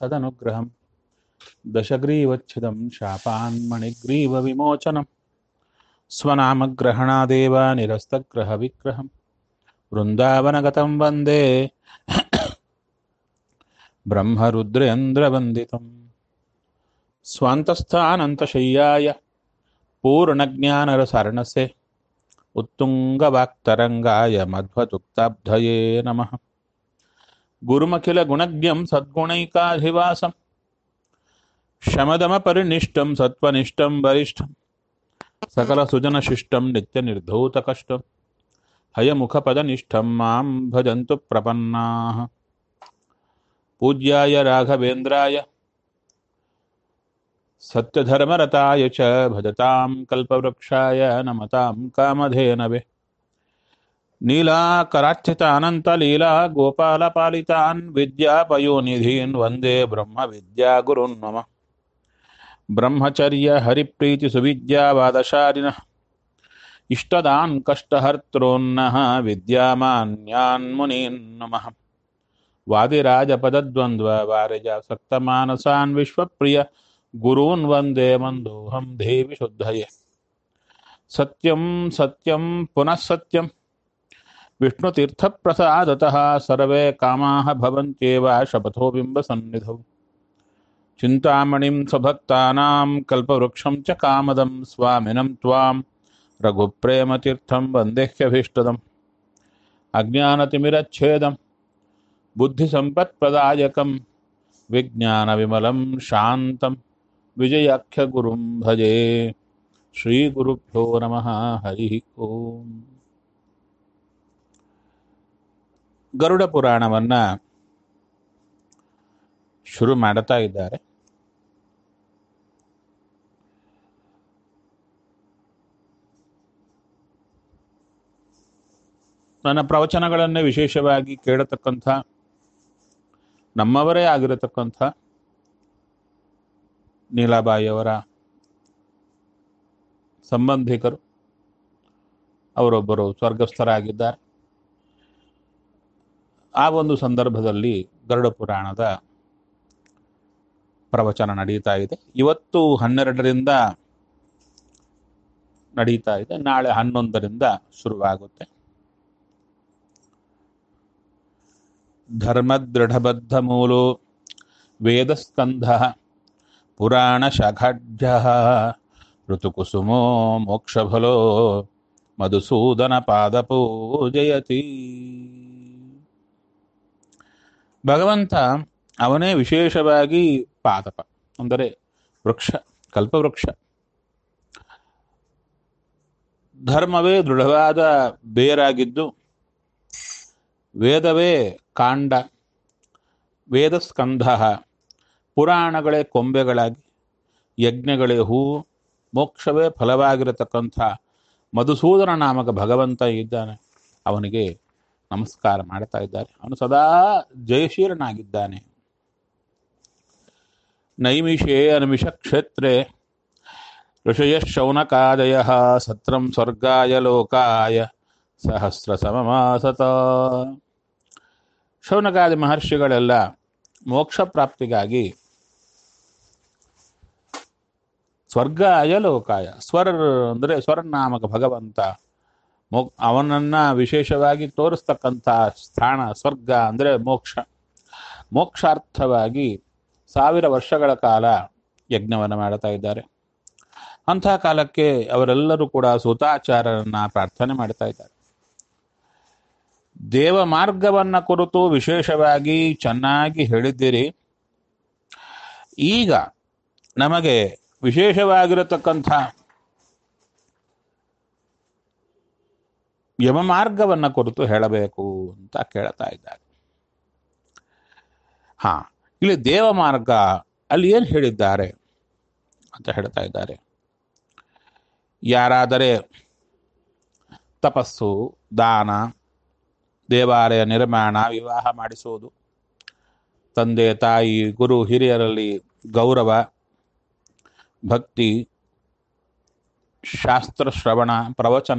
सदनुग्रहम् दशग्रीवच्छिदं शापान्मणिग्रीवविमोचनं स्वनामग्रहणादेव निरस्तग्रहविग्रहम् वृन्दावनगतं वन्दे ब्रह्मरुद्रेन्द्रवन्दितम् स्वान्तस्थानन्तशय्याय पूर्णज्ञानरसारणसे उत्तुङ्गवाक्तरङ्गाय मध्वदुक्ताब्धये नमः गुरुमखिलगुणज्ञं सद्गुणैकाधिवासं शमदमपरिनिष्टं सत्त्वनिष्ठं वरिष्ठं सकलसुजनशिष्टं नित्यनिर्धूतकष्टं हयमुखपदनिष्ठं मां भजन्तु प्रपन्नाः पूज्याय राघवेन्द्राय सत्यधर्मरताय च भजतां कल्पवृक्षाय नमतां कामधेनवे नीलाकरार्चितानन्तलीला गोपालपालितान् विद्यापयोनिधीन् वन्दे ब्रह्मविद्यागुरुन् मम ब्रह्मचर्यहरिप्रीतिसुविद्यावादशालिनः इष्टदान् कष्टहर्त्रोन्नः विद्यामान्यान् मुनीन् नमः वादिराजपदद्वन्द्ववारिजासक्तमानसान् विश्वप्रिय गुरून् वन्दे मन्दोऽहं देवि शुद्धये सत्यं सत्यं पुनः सत्यं विष्णुतीर्थप्रसादतः सर्वे कामाः भवन्त्येव शपथो बिम्बसन्निधौ चिन्तामणिं स्वभक्तानां कल्पवृक्षं च कामदं स्वामिनं त्वां रघुप्रेमतीर्थं वन्देह्यभीष्टदम् अज्ञानतिमिरच्छेदं बुद्धिसम्पत्प्रदायकं विज्ञानविमलं शान्तं विजयाख्यगुरुं भजे ಶ್ರೀಗುರುಭ್ಯೋ ನಮಃ ಹರಿ ಓಂ ಗರುಡ ಪುರಾಣವನ್ನ ಶುರು ಮಾಡುತ್ತಾ ಇದ್ದಾರೆ ನನ್ನ ಪ್ರವಚನಗಳನ್ನೇ ವಿಶೇಷವಾಗಿ ಕೇಳತಕ್ಕಂಥ ನಮ್ಮವರೇ ಆಗಿರತಕ್ಕಂಥ ನೀಲಾಬಾಯಿಯವರ ಸಂಬಂಧಿಕರು ಅವರೊಬ್ಬರು ಸ್ವರ್ಗಸ್ಥರಾಗಿದ್ದಾರೆ ಆ ಒಂದು ಸಂದರ್ಭದಲ್ಲಿ ಗರುಡ ಪುರಾಣದ ಪ್ರವಚನ ನಡೀತಾ ಇದೆ ಇವತ್ತು ಹನ್ನೆರಡರಿಂದ ನಡೀತಾ ಇದೆ ನಾಳೆ ಹನ್ನೊಂದರಿಂದ ಶುರುವಾಗುತ್ತೆ ಧರ್ಮದೃಢಬದ್ಧ ಮೂಲೋ ವೇದಸ್ಕಂಧ ಪುರಾಣ ಶಾಖಾಢ್ಯ ಋತುಕುಸುಮೋ ಮೋಕ್ಷಫಲೋ ಮಧುಸೂದನ ಪಾದ ಪೂಜಯತಿ ಭಗವಂತ ಅವನೇ ವಿಶೇಷವಾಗಿ ಪಾದಪ ಅಂದರೆ ವೃಕ್ಷ ಕಲ್ಪವೃಕ್ಷ ಧರ್ಮವೇ ದೃಢವಾದ ಬೇರಾಗಿದ್ದು ವೇದವೇ ಕಾಂಡ ವೇದಸ್ಕಂಧ ಪುರಾಣಗಳೇ ಕೊಂಬೆಗಳಾಗಿ ಯಜ್ಞಗಳೇ ಹೂವು ಮೋಕ್ಷವೇ ಫಲವಾಗಿರತಕ್ಕಂಥ ಮಧುಸೂದನ ನಾಮಕ ಭಗವಂತ ಇದ್ದಾನೆ ಅವನಿಗೆ ನಮಸ್ಕಾರ ಮಾಡ್ತಾ ಇದ್ದಾರೆ ಅವನು ಸದಾ ಜಯಶೀಲನಾಗಿದ್ದಾನೆ ನೈಮಿಷೇ ಅನಿಮಿಷ ಕ್ಷೇತ್ರೇ ಋಷಯ ಶೌನಕಾದಯ ಸತ್ರಂ ಸ್ವರ್ಗಾಯ ಲೋಕಾಯ ಸಹಸ್ರ ಸಮಮಾಸತ ಶೌನಕಾದಿ ಮಹರ್ಷಿಗಳೆಲ್ಲ ಮೋಕ್ಷ ಪ್ರಾಪ್ತಿಗಾಗಿ ಸ್ವರ್ಗಾಯ ಲೋಕಾಯ ಸ್ವರ್ ಅಂದರೆ ಸ್ವರನಾಮಕ ಭಗವಂತ ಮೋ ಅವನನ್ನ ವಿಶೇಷವಾಗಿ ತೋರಿಸ್ತಕ್ಕಂಥ ಸ್ಥಾನ ಸ್ವರ್ಗ ಅಂದರೆ ಮೋಕ್ಷ ಮೋಕ್ಷಾರ್ಥವಾಗಿ ಸಾವಿರ ವರ್ಷಗಳ ಕಾಲ ಯಜ್ಞವನ್ನು ಮಾಡ್ತಾ ಇದ್ದಾರೆ ಅಂಥ ಕಾಲಕ್ಕೆ ಅವರೆಲ್ಲರೂ ಕೂಡ ಸುತಾಚಾರರನ್ನ ಪ್ರಾರ್ಥನೆ ಮಾಡ್ತಾ ಇದ್ದಾರೆ ದೇವ ಮಾರ್ಗವನ್ನ ಕುರಿತು ವಿಶೇಷವಾಗಿ ಚೆನ್ನಾಗಿ ಹೇಳಿದ್ದೀರಿ ಈಗ ನಮಗೆ ವಿಶೇಷವಾಗಿರತಕ್ಕಂಥ ಯಮ ಮಾರ್ಗವನ್ನ ಕುರಿತು ಹೇಳಬೇಕು ಅಂತ ಕೇಳ್ತಾ ಇದ್ದಾರೆ ಹಾ ಇಲ್ಲಿ ದೇವ ಮಾರ್ಗ ಅಲ್ಲಿ ಏನು ಹೇಳಿದ್ದಾರೆ ಅಂತ ಹೇಳ್ತಾ ಇದ್ದಾರೆ ಯಾರಾದರೆ ತಪಸ್ಸು ದಾನ ದೇವಾಲಯ ನಿರ್ಮಾಣ ವಿವಾಹ ಮಾಡಿಸುವುದು ತಂದೆ ತಾಯಿ ಗುರು ಹಿರಿಯರಲ್ಲಿ ಗೌರವ ಭಕ್ತಿ ಶಾಸ್ತ್ರ ಶ್ರವಣ ಪ್ರವಚನ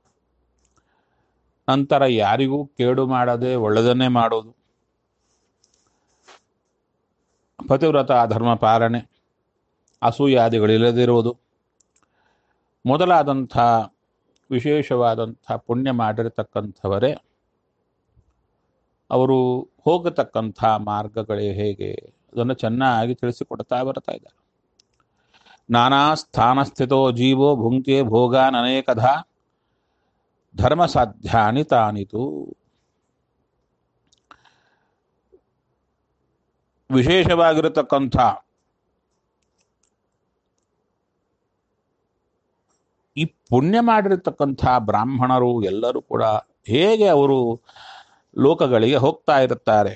ನಂತರ ಯಾರಿಗೂ ಕೇಡು ಮಾಡದೆ ಒಳ್ಳೆದನ್ನೇ ಮಾಡೋದು ಪತಿವ್ರತ ಧರ್ಮ ಪಾಲನೆ ಅಸೂಯಾದಿಗಳಿಲ್ಲದಿರುವುದು ಮೊದಲಾದಂಥ ವಿಶೇಷವಾದಂಥ ಪುಣ್ಯ ಮಾಡಿರತಕ್ಕಂಥವರೇ ಅವರು ಹೋಗತಕ್ಕಂಥ ಮಾರ್ಗಗಳೇ ಹೇಗೆ ಅದನ್ನು ಚೆನ್ನಾಗಿ ತಿಳಿಸಿಕೊಡ್ತಾ ಬರ್ತಾ ಇದ್ದಾರೆ ನಾನಾ ಸ್ಥಾನಸ್ಥಿತೋ ಜೀವೋ ಭುಂಕ್ತೆ ಭೋಗಾನ್ ಅನೇಕಧ ಧರ್ಮ ಸಾಧ್ಯಾನಿ ತಾನಿತು ವಿಶೇಷವಾಗಿರತಕ್ಕಂಥ ಈ ಪುಣ್ಯ ಮಾಡಿರತಕ್ಕಂಥ ಬ್ರಾಹ್ಮಣರು ಎಲ್ಲರೂ ಕೂಡ ಹೇಗೆ ಅವರು ಲೋಕಗಳಿಗೆ ಹೋಗ್ತಾ ಇರುತ್ತಾರೆ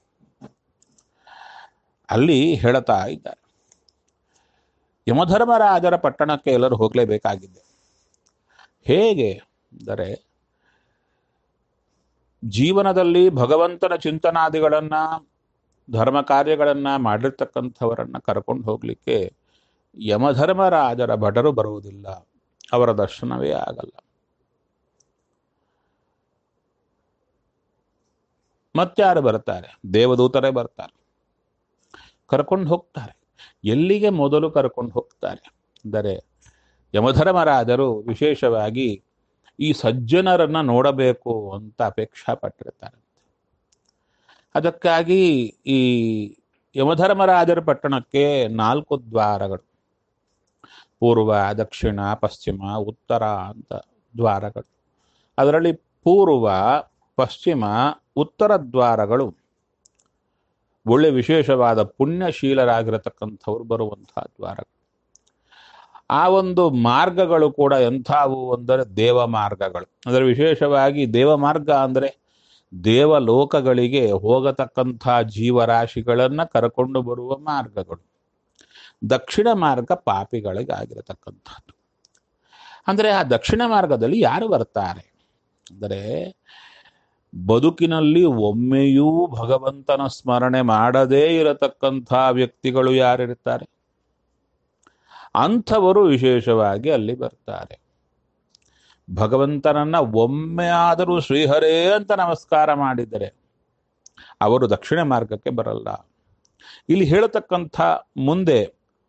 ಅಲ್ಲಿ ಹೇಳ್ತಾ ಇದ್ದಾರೆ ಯಮಧರ್ಮರಾಜರ ಪಟ್ಟಣಕ್ಕೆ ಎಲ್ಲರೂ ಹೋಗಲೇಬೇಕಾಗಿದೆ ಹೇಗೆ ಅಂದರೆ ಜೀವನದಲ್ಲಿ ಭಗವಂತನ ಚಿಂತನಾದಿಗಳನ್ನ ಧರ್ಮ ಕಾರ್ಯಗಳನ್ನ ಮಾಡಿರ್ತಕ್ಕಂಥವರನ್ನ ಕರ್ಕೊಂಡು ಹೋಗ್ಲಿಕ್ಕೆ ಯಮಧರ್ಮರಾಜರ ಭಟರು ಬರುವುದಿಲ್ಲ ಅವರ ದರ್ಶನವೇ ಆಗಲ್ಲ ಮತ್ತಾರು ಬರ್ತಾರೆ ದೇವದೂತರೇ ಬರ್ತಾರೆ ಕರ್ಕೊಂಡು ಹೋಗ್ತಾರೆ ಎಲ್ಲಿಗೆ ಮೊದಲು ಕರ್ಕೊಂಡು ಹೋಗ್ತಾರೆ ಅಂದರೆ ಯಮಧರ್ಮರಾಜರು ವಿಶೇಷವಾಗಿ ಈ ಸಜ್ಜನರನ್ನ ನೋಡಬೇಕು ಅಂತ ಅಪೇಕ್ಷಾ ಪಟ್ಟಿರ್ತಾರೆ ಅದಕ್ಕಾಗಿ ಈ ಯಮಧರ್ಮರಾಜರ ಪಟ್ಟಣಕ್ಕೆ ನಾಲ್ಕು ದ್ವಾರಗಳು ಪೂರ್ವ ದಕ್ಷಿಣ ಪಶ್ಚಿಮ ಉತ್ತರ ಅಂತ ದ್ವಾರಗಳು ಅದರಲ್ಲಿ ಪೂರ್ವ ಪಶ್ಚಿಮ ಉತ್ತರ ದ್ವಾರಗಳು ಒಳ್ಳೆ ವಿಶೇಷವಾದ ಪುಣ್ಯಶೀಲರಾಗಿರತಕ್ಕಂಥವ್ರು ಬರುವಂತಹ ದ್ವಾರಗಳು ಆ ಒಂದು ಮಾರ್ಗಗಳು ಕೂಡ ಎಂಥವು ಅಂದರೆ ದೇವ ಮಾರ್ಗಗಳು ಅಂದರೆ ವಿಶೇಷವಾಗಿ ದೇವ ಮಾರ್ಗ ಅಂದರೆ ದೇವಲೋಕಗಳಿಗೆ ಹೋಗತಕ್ಕಂಥ ಜೀವರಾಶಿಗಳನ್ನು ಕರ್ಕೊಂಡು ಬರುವ ಮಾರ್ಗಗಳು ದಕ್ಷಿಣ ಮಾರ್ಗ ಪಾಪಿಗಳಿಗಾಗಿರತಕ್ಕಂಥದ್ದು ಅಂದರೆ ಆ ದಕ್ಷಿಣ ಮಾರ್ಗದಲ್ಲಿ ಯಾರು ಬರ್ತಾರೆ ಅಂದರೆ ಬದುಕಿನಲ್ಲಿ ಒಮ್ಮೆಯೂ ಭಗವಂತನ ಸ್ಮರಣೆ ಮಾಡದೇ ಇರತಕ್ಕಂಥ ವ್ಯಕ್ತಿಗಳು ಯಾರಿರ್ತಾರೆ ಅಂಥವರು ವಿಶೇಷವಾಗಿ ಅಲ್ಲಿ ಬರ್ತಾರೆ ಭಗವಂತನನ್ನ ಒಮ್ಮೆ ಆದರೂ ಶ್ರೀಹರೇ ಅಂತ ನಮಸ್ಕಾರ ಮಾಡಿದರೆ ಅವರು ದಕ್ಷಿಣ ಮಾರ್ಗಕ್ಕೆ ಬರಲ್ಲ ಇಲ್ಲಿ ಹೇಳತಕ್ಕಂಥ ಮುಂದೆ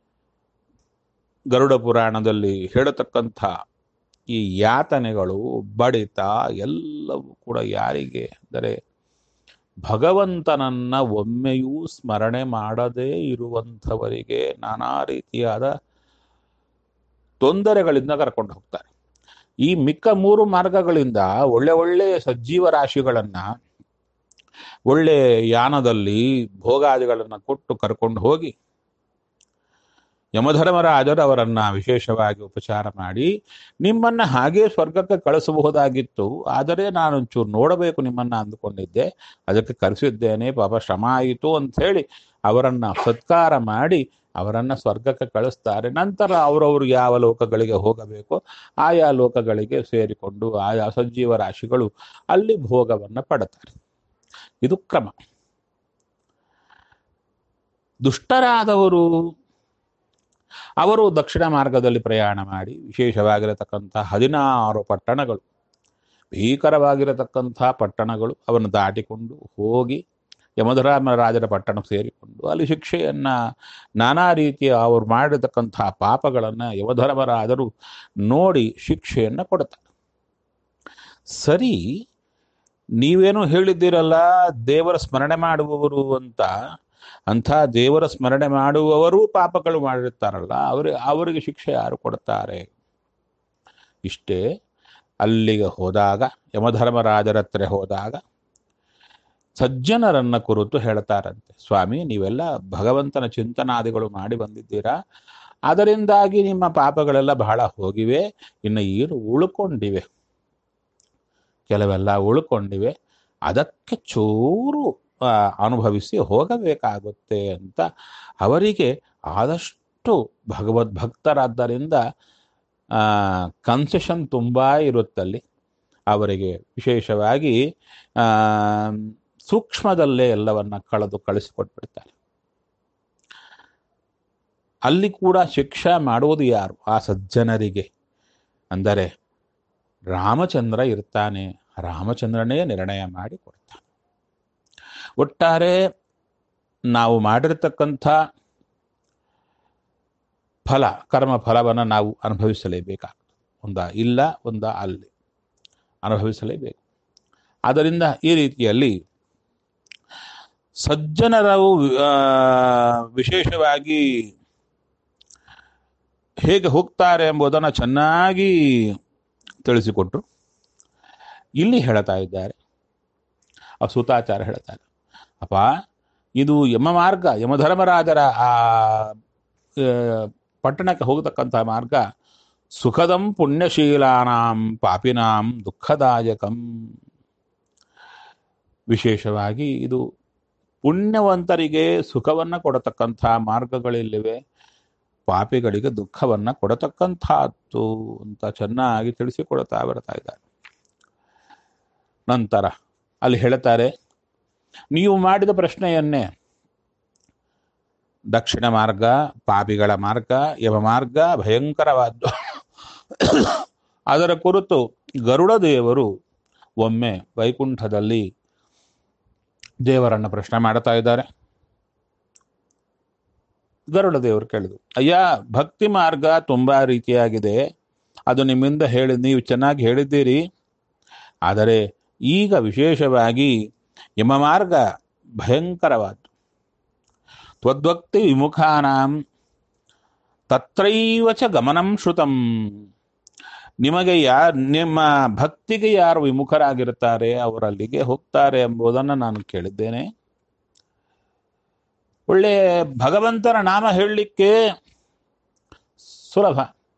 ಗರುಡ ಪುರಾಣದಲ್ಲಿ ಹೇಳತಕ್ಕಂಥ ಈ ಯಾತನೆಗಳು ಬಡಿತ ಎಲ್ಲವೂ ಕೂಡ ಯಾರಿಗೆ ಅಂದರೆ ಭಗವಂತನನ್ನ ಒಮ್ಮೆಯೂ ಸ್ಮರಣೆ ಮಾಡದೇ ಇರುವಂಥವರಿಗೆ ನಾನಾ ರೀತಿಯಾದ ತೊಂದರೆಗಳಿಂದ ಕರ್ಕೊಂಡು ಹೋಗ್ತಾರೆ ಈ ಮಿಕ್ಕ ಮೂರು ಮಾರ್ಗಗಳಿಂದ ಒಳ್ಳೆ ಒಳ್ಳೆ ಸಜ್ಜೀವ ರಾಶಿಗಳನ್ನ ಒಳ್ಳೆ ಯಾನದಲ್ಲಿ ಭೋಗಾದಿಗಳನ್ನ ಕೊಟ್ಟು ಕರ್ಕೊಂಡು ಹೋಗಿ ಯಮಧರ್ಮರಾಜರು ಅವರನ್ನ ವಿಶೇಷವಾಗಿ ಉಪಚಾರ ಮಾಡಿ ನಿಮ್ಮನ್ನ ಹಾಗೆ ಸ್ವರ್ಗಕ್ಕೆ ಕಳಿಸಬಹುದಾಗಿತ್ತು ಆದರೆ ನಾನು ಒಂಚೂರು ನೋಡಬೇಕು ನಿಮ್ಮನ್ನ ಅಂದುಕೊಂಡಿದ್ದೆ ಅದಕ್ಕೆ ಕರೆಸಿದ್ದೇನೆ ಪಾಪ ಶ್ರಮ ಆಯಿತು ಅಂತ ಹೇಳಿ ಅವರನ್ನ ಸತ್ಕಾರ ಮಾಡಿ ಅವರನ್ನ ಸ್ವರ್ಗಕ್ಕೆ ಕಳಿಸ್ತಾರೆ ನಂತರ ಅವರವರು ಯಾವ ಲೋಕಗಳಿಗೆ ಹೋಗಬೇಕೋ ಆಯಾ ಲೋಕಗಳಿಗೆ ಸೇರಿಕೊಂಡು ಆಯಾ ಸಜ್ಜೀವ ರಾಶಿಗಳು ಅಲ್ಲಿ ಭೋಗವನ್ನ ಪಡುತ್ತಾರೆ ಇದು ಕ್ರಮ ದುಷ್ಟರಾದವರು ಅವರು ದಕ್ಷಿಣ ಮಾರ್ಗದಲ್ಲಿ ಪ್ರಯಾಣ ಮಾಡಿ ವಿಶೇಷವಾಗಿರತಕ್ಕಂಥ ಹದಿನಾರು ಪಟ್ಟಣಗಳು ಭೀಕರವಾಗಿರತಕ್ಕಂಥ ಪಟ್ಟಣಗಳು ಅವನ್ನು ದಾಟಿಕೊಂಡು ಹೋಗಿ ಯಮಧರಾಮರಾಜರ ಪಟ್ಟಣ ಸೇರಿಕೊಂಡು ಅಲ್ಲಿ ಶಿಕ್ಷೆಯನ್ನ ನಾನಾ ರೀತಿಯ ಅವರು ಮಾಡಿರತಕ್ಕಂತಹ ಪಾಪಗಳನ್ನು ಯಮಧರ್ಮರಾಜರು ನೋಡಿ ಶಿಕ್ಷೆಯನ್ನ ಕೊಡ್ತಾರೆ ಸರಿ ನೀವೇನು ಹೇಳಿದ್ದೀರಲ್ಲ ದೇವರ ಸ್ಮರಣೆ ಮಾಡುವವರು ಅಂತ ಅಂಥ ದೇವರ ಸ್ಮರಣೆ ಮಾಡುವವರು ಪಾಪಗಳು ಮಾಡಿರ್ತಾರಲ್ಲ ಅವ್ರಿಗೆ ಅವರಿಗೆ ಶಿಕ್ಷೆ ಯಾರು ಕೊಡ್ತಾರೆ ಇಷ್ಟೇ ಅಲ್ಲಿಗೆ ಹೋದಾಗ ಯಮಧರ್ಮರಾಜರ ಹತ್ರ ಹೋದಾಗ ಸಜ್ಜನರನ್ನ ಕುರಿತು ಹೇಳ್ತಾರಂತೆ ಸ್ವಾಮಿ ನೀವೆಲ್ಲ ಭಗವಂತನ ಚಿಂತನಾದಿಗಳು ಮಾಡಿ ಬಂದಿದ್ದೀರಾ ಅದರಿಂದಾಗಿ ನಿಮ್ಮ ಪಾಪಗಳೆಲ್ಲ ಬಹಳ ಹೋಗಿವೆ ಇನ್ನು ಏನು ಉಳ್ಕೊಂಡಿವೆ ಕೆಲವೆಲ್ಲ ಉಳ್ಕೊಂಡಿವೆ ಅದಕ್ಕೆ ಚೂರು ಆ, ಅನುಭವಿಸಿ ಹೋಗಬೇಕಾಗುತ್ತೆ ಅಂತ ಅವರಿಗೆ ಆದಷ್ಟು ಭಗವದ್ ಭಕ್ತರಾದ್ದರಿಂದ ಕನ್ಸೆಷನ್ ತುಂಬ ಇರುತ್ತಲ್ಲಿ ಅವರಿಗೆ ವಿಶೇಷವಾಗಿ ಆ, ಸೂಕ್ಷ್ಮದಲ್ಲೇ ಎಲ್ಲವನ್ನ ಕಳೆದು ಕಳಿಸಿಕೊಟ್ಬಿಡ್ತಾರೆ ಅಲ್ಲಿ ಕೂಡ ಶಿಕ್ಷೆ ಮಾಡುವುದು ಯಾರು ಆ ಸಜ್ಜನರಿಗೆ ಅಂದರೆ ರಾಮಚಂದ್ರ ಇರ್ತಾನೆ ರಾಮಚಂದ್ರನೇ ನಿರ್ಣಯ ಮಾಡಿ ಕೊಡ್ತಾನೆ ಒಟ್ಟಾರೆ ನಾವು ಮಾಡಿರ್ತಕ್ಕಂಥ ಫಲ ಕರ್ಮ ಫಲವನ್ನು ನಾವು ಅನುಭವಿಸಲೇಬೇಕಾಗ್ತದೆ ಒಂದ ಇಲ್ಲ ಒಂದ ಅಲ್ಲಿ ಅನುಭವಿಸಲೇಬೇಕು ಆದ್ದರಿಂದ ಈ ರೀತಿಯಲ್ಲಿ ಸಜ್ಜನರು ಆ, ವಿಶೇಷವಾಗಿ ಹೇಗೆ ಹೋಗ್ತಾರೆ ಎಂಬುದನ್ನು ಚೆನ್ನಾಗಿ ತಿಳಿಸಿಕೊಟ್ರು ಇಲ್ಲಿ ಹೇಳ್ತಾ ಇದ್ದಾರೆ ಆ ಸೂತಾಚಾರ ಹೇಳ್ತಾರೆ ಅಪ್ಪ ಇದು ಯಮ ಮಾರ್ಗ ಯಮಧರ್ಮರಾಜರ ಆ ಆ, ಪಟ್ಟಣಕ್ಕೆ ಹೋಗತಕ್ಕಂಥ ಮಾರ್ಗ ಸುಖದಂ ಪುಣ್ಯಶೀಲಾನಾಂ ಪಾಪಿನಾಂ ದುಃಖದಾಯಕಂ ವಿಶೇಷವಾಗಿ ಇದು ಪುಣ್ಯವಂತರಿಗೆ ಸುಖವನ್ನ ಕೊಡತಕ್ಕಂಥ ಮಾರ್ಗಗಳಿಲ್ಲಿವೆ ಪಾಪಿಗಳಿಗೆ ದುಃಖವನ್ನ ಕೊಡತಕ್ಕಂಥದ್ದು ಅಂತ ಚೆನ್ನಾಗಿ ತಿಳಿಸಿಕೊಡ್ತಾ ಬರ್ತಾ ಇದ್ದಾರೆ ನಂತರ ಅಲ್ಲಿ ಹೇಳ್ತಾರೆ ನೀವು ಮಾಡಿದ ಪ್ರಶ್ನೆಯನ್ನೇ ದಕ್ಷಿಣ ಮಾರ್ಗ ಪಾಪಿಗಳ ಮಾರ್ಗ ಯಮ ಮಾರ್ಗ ಭಯಂಕರವಾದ್ದು ಅದರ ಕುರಿತು ಗರುಡ ದೇವರು ಒಮ್ಮೆ ವೈಕುಂಠದಲ್ಲಿ ದೇವರನ್ನ ಪ್ರಶ್ನೆ ಮಾಡ್ತಾ ಇದ್ದಾರೆ ಗರುಡ ದೇವರು ಕೇಳಿದ್ರು ಅಯ್ಯ ಭಕ್ತಿ ಮಾರ್ಗ ತುಂಬಾ ರೀತಿಯಾಗಿದೆ ಅದು ನಿಮ್ಮಿಂದ ಹೇಳಿ ನೀವು ಚೆನ್ನಾಗಿ ಹೇಳಿದ್ದೀರಿ ಆದರೆ ಈಗ ವಿಶೇಷವಾಗಿ ಯಮ ಮಾರ್ಗ ಭಯಂಕರವಾದ್ದು ತ್ವದ್ವಕ್ತಿ ವಿಮುಖಾನಾಂ ತತ್ರೈವ ಚ ಗಮನಂ ಶ್ರುತಂ ನಿಮಗೆ ಯಾ ನಿಮ್ಮ ಭಕ್ತಿಗೆ ಯಾರು ವಿಮುಖರಾಗಿರುತ್ತಾರೆ ಅವರಲ್ಲಿಗೆ ಹೋಗ್ತಾರೆ ಎಂಬುದನ್ನು ನಾನು ಕೇಳಿದ್ದೇನೆ ಒಳ್ಳೆ ಭಗವಂತನ ನಾಮ ಹೇಳಲಿಕ್ಕೆ ಸುಲಭ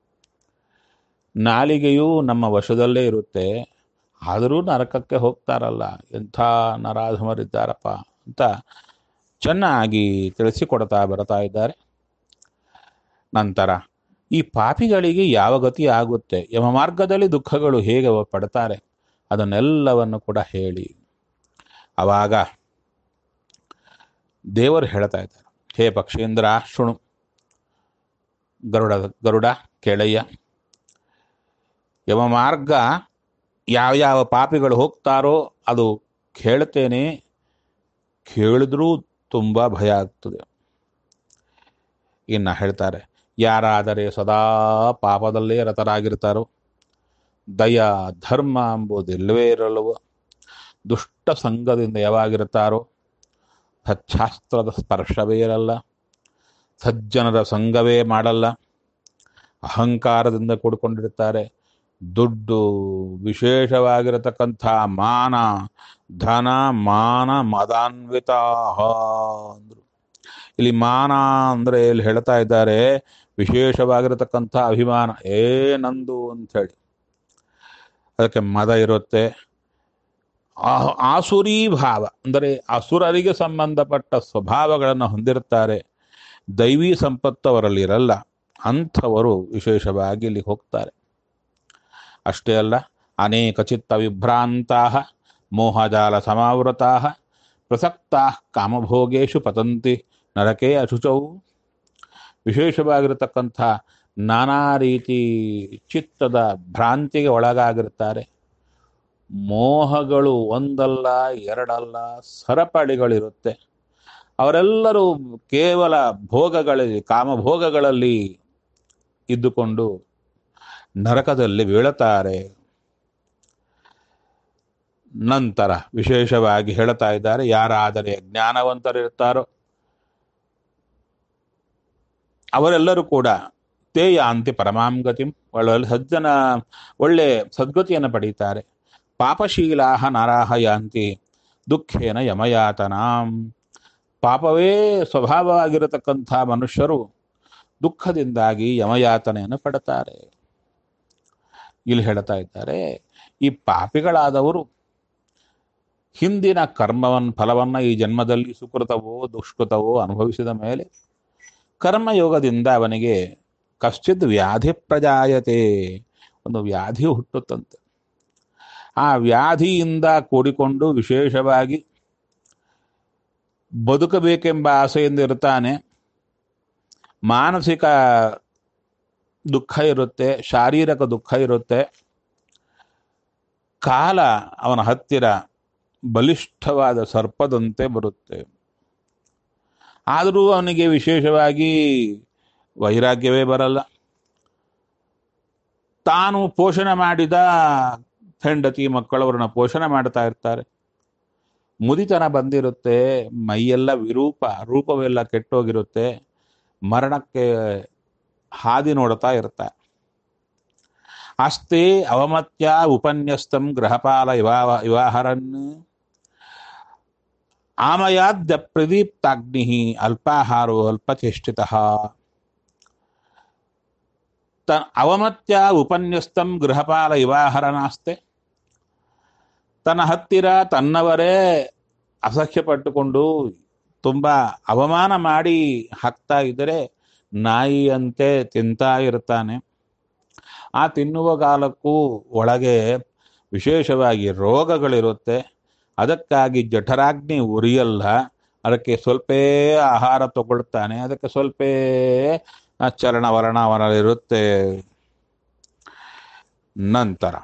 ನಾಲಿಗೆಯು ನಮ್ಮ ವಶದಲ್ಲೇ ಇರುತ್ತೆ ಆದರೂ ನರಕಕ್ಕೆ ಹೋಗ್ತಾರಲ್ಲ ಎಂಥ ನರಾಧಮರಿದ್ದಾರಪ್ಪ ಅಂತ ಚೆನ್ನಾಗಿ ತಿಳಿಸಿಕೊಡ್ತಾ ಬರ್ತಾ ಇದ್ದಾರೆ ನಂತರ ಈ ಪಾಪಿಗಳಿಗೆ ಯಾವ ಗತಿ ಆಗುತ್ತೆ ಯಮ ಮಾರ್ಗದಲ್ಲಿ ದುಃಖಗಳು ಹೇಗೆ ಅವ ಪಡ್ತಾರೆ ಅದನ್ನೆಲ್ಲವನ್ನು ಕೂಡ ಹೇಳಿ ಅವಾಗ ದೇವರು ಹೇಳ್ತಾ ಇದ್ದಾರೆ ಹೇ ಪಕ್ಷೇಂದ್ರ ಶೃಣು ಗರುಡ ಗರುಡ ಕೆಳಯ್ಯ ಯಮ ಮಾರ್ಗ ಯಾವ ಯಾವ ಪಾಪಿಗಳು ಹೋಗ್ತಾರೋ ಅದು ಕೇಳ್ತೇನೆ ಕೇಳಿದ್ರೂ ತುಂಬ ಭಯ ಆಗ್ತದೆ ಇನ್ನು ಹೇಳ್ತಾರೆ ಯಾರಾದರೆ ಸದಾ ಪಾಪದಲ್ಲೇ ರತರಾಗಿರ್ತಾರೋ ದಯ ಧರ್ಮ ಎಂಬುದಿಲ್ಲವೇ ಇರಲ್ಲವೋ ದುಷ್ಟ ಸಂಘದಿಂದ ಯಾವಾಗಿರ್ತಾರೋ ಸಚ್ಛಾಸ್ತ್ರದ ಸ್ಪರ್ಶವೇ ಇರಲ್ಲ ಸಜ್ಜನರ ಸಂಘವೇ ಮಾಡಲ್ಲ ಅಹಂಕಾರದಿಂದ ಕೂಡಿಕೊಂಡಿರ್ತಾರೆ ದುಡ್ಡು ವಿಶೇಷವಾಗಿರತಕ್ಕಂಥ ಮಾನ ಧನ ಮಾನ ಮದಾನ್ವಿತ ಅಂದ್ರು ಇಲ್ಲಿ ಮಾನ ಅಂದ್ರೆ ಇಲ್ಲಿ ಹೇಳ್ತಾ ಇದ್ದಾರೆ ವಿಶೇಷವಾಗಿರತಕ್ಕಂಥ ಅಭಿಮಾನ ಏ ನಂದು ಅಂತ ಹೇಳಿ ಅದಕ್ಕೆ ಮದ ಇರುತ್ತೆ ಆ- ಆಸುರಿ ಭಾವ ಅಂದರೆ ಅಸುರರಿಗೆ ಸಂಬಂಧಪಟ್ಟ ಸ್ವಭಾವಗಳನ್ನು ಹೊಂದಿರುತ್ತಾರೆ ದೈವಿ ಸಂಪತ್ತು ಅವರಲ್ಲಿ ಇರಲ್ಲ ಅಂಥವರು ವಿಶೇಷವಾಗಿ ಇಲ್ಲಿ ಹೋಗ್ತಾರೆ ಅಷ್ಟೇ ಅಲ್ಲ ಅನೇಕ ಚಿತ್ತ ವಿಭ್ರಾಂತಾ ಮೋಹಜಾಲ ಸಮಾವೃತಾ ಪ್ರಸಕ್ತಾ ಕಾಮಭೋಗೇಶು ಪತಂತಿ ನರಕೆ ಅಶುಚೌ ವಿಶೇಷವಾಗಿರತಕ್ಕಂಥ ನಾನಾ ರೀತಿ ಚಿತ್ತದ ಭ್ರಾಂತಿಗೆ ಒಳಗಾಗಿರ್ತಾರೆ ಮೋಹಗಳು ಒಂದಲ್ಲ ಎರಡಲ್ಲ ಸರಪಳಿಗಳಿರುತ್ತೆ ಅವರೆಲ್ಲರೂ ಕೇವಲ ಭೋಗಗಳಲ್ಲಿ ಕಾಮಭೋಗಗಳಲ್ಲಿ ಇದ್ದುಕೊಂಡು ನರಕದಲ್ಲಿ ಬೀಳುತ್ತಾರೆ ನಂತರ ವಿಶೇಷವಾಗಿ ಹೇಳ್ತಾ ಇದ್ದಾರೆ ಯಾರಾದರೆ ಜ್ಞಾನವಂತರಿರ್ತಾರೋ ಅವರೆಲ್ಲರೂ ಕೂಡ ತೇ ಯಾಂತಿ ಪರಮಾಂ ಗತಿಂ ಒಳ್ಳೆ ಸಜ್ಜನ ಒಳ್ಳೆ ಸದ್ಗತಿಯನ್ನು ಪಡೀತಾರೆ ಪಾಪಶೀಲಾ ನರಾಹ ಯಾಂತಿ ದುಃಖೇನ ಯಮಯಾತನಾಂ ಪಾಪವೇ ಸ್ವಭಾವವಾಗಿರತಕ್ಕಂಥ ಮನುಷ್ಯರು ದುಃಖದಿಂದಾಗಿ ಯಮಯಾತನೆಯನ್ನು ಪಡುತ್ತಾರೆ ಇಲ್ಲಿ ಹೇಳ್ತಾ ಇದ್ದಾರೆ ಈ ಪಾಪಿಗಳಾದವರು ಹಿಂದಿನ ಕರ್ಮವನ್ ಫಲವನ್ನ ಈ ಜನ್ಮದಲ್ಲಿ ಸುಕೃತವೋ ದುಷ್ಕೃತವೋ ಅನುಭವಿಸಿದ ಮೇಲೆ ಕರ್ಮಯೋಗದಿಂದ ಅವನಿಗೆ ಕಶ್ಚಿತ್ ವ್ಯಾಧಿ ಪ್ರಜಾಯತೆ ಒಂದು ವ್ಯಾಧಿ ಹುಟ್ಟುತ್ತಂತೆ ಆ ವ್ಯಾಧಿಯಿಂದ ಕೂಡಿಕೊಂಡು ವಿಶೇಷವಾಗಿ ಬದುಕಬೇಕೆಂಬ ಆಸೆಯಿಂದ ಇರ್ತಾನೆ ಮಾನಸಿಕ ದುಃಖ ಇರುತ್ತೆ ಶಾರೀರಿಕ ದುಃಖ ಇರುತ್ತೆ ಕಾಲ ಅವನ ಹತ್ತಿರ ಬಲಿಷ್ಠವಾದ ಸರ್ಪದಂತೆ ಬರುತ್ತೆ ಆದರೂ ಅವನಿಗೆ ವಿಶೇಷವಾಗಿ ವೈರಾಗ್ಯವೇ ಬರಲ್ಲ ತಾನು ಪೋಷಣೆ ಮಾಡಿದ ಹೆಂಡತಿ ಮಕ್ಕಳವರನ್ನ ಪೋಷಣೆ ಮಾಡ್ತಾ ಇರ್ತಾರೆ ಮುದಿತನ ಬಂದಿರುತ್ತೆ ಮೈಯೆಲ್ಲ ವಿರೂಪ ರೂಪವೆಲ್ಲ ಕೆಟ್ಟೋಗಿರುತ್ತೆ ಮರಣಕ್ಕೆ ಹಾದಿ ನೋಡ್ತಾ ಇರ್ತಾರೆ ಅಸ್ತೆ ಅವಮತ್ಯ ಉಪನ್ಯಸ್ತಂ ಗೃಹಪಾಲ ಇವಾ ಇವಾಹರನ್ ಆಮಯಾದ್ಯ ಪ್ರದೀಪ್ತಾಗ್ನಿ ಅಲ್ಪಾಹಾರೋ ಅಲ್ಪಚೇಷ್ಟಿತ ತ ಅವಮತ್ಯ ಉಪನ್ಯಸ್ತಂ ಗೃಹಪಾಲ ಇವಾಹರನಾಸ್ತೆ ತನ್ನ ಹತ್ತಿರ ತನ್ನವರೇ ಅಸಹ್ಯಪಟ್ಟುಕೊಂಡು ತುಂಬ ಅವಮಾನ ಮಾಡಿ ಹಾಕ್ತಾ ಇದ್ದರೆ ನಾಯಿಯಂತೆ ತಿಂತಾ ಇರ್ತಾನೆ ಆ ತಿನ್ನುವ ಕಾಲಕ್ಕೂ ಒಳಗೆ ವಿಶೇಷವಾಗಿ ರೋಗಗಳಿರುತ್ತೆ ಅದಕ್ಕಾಗಿ ಜಠರಾಗ್ನಿ ಉರಿಯಲ್ಲ ಅದಕ್ಕೆ ಸ್ವಲ್ಪೇ ಆಹಾರ ತಗೊಳ್ತಾನೆ ಅದಕ್ಕೆ ಸ್ವಲ್ಪೇ ಚರಣ ವರ್ಣ ಇರುತ್ತೆ ನಂತರ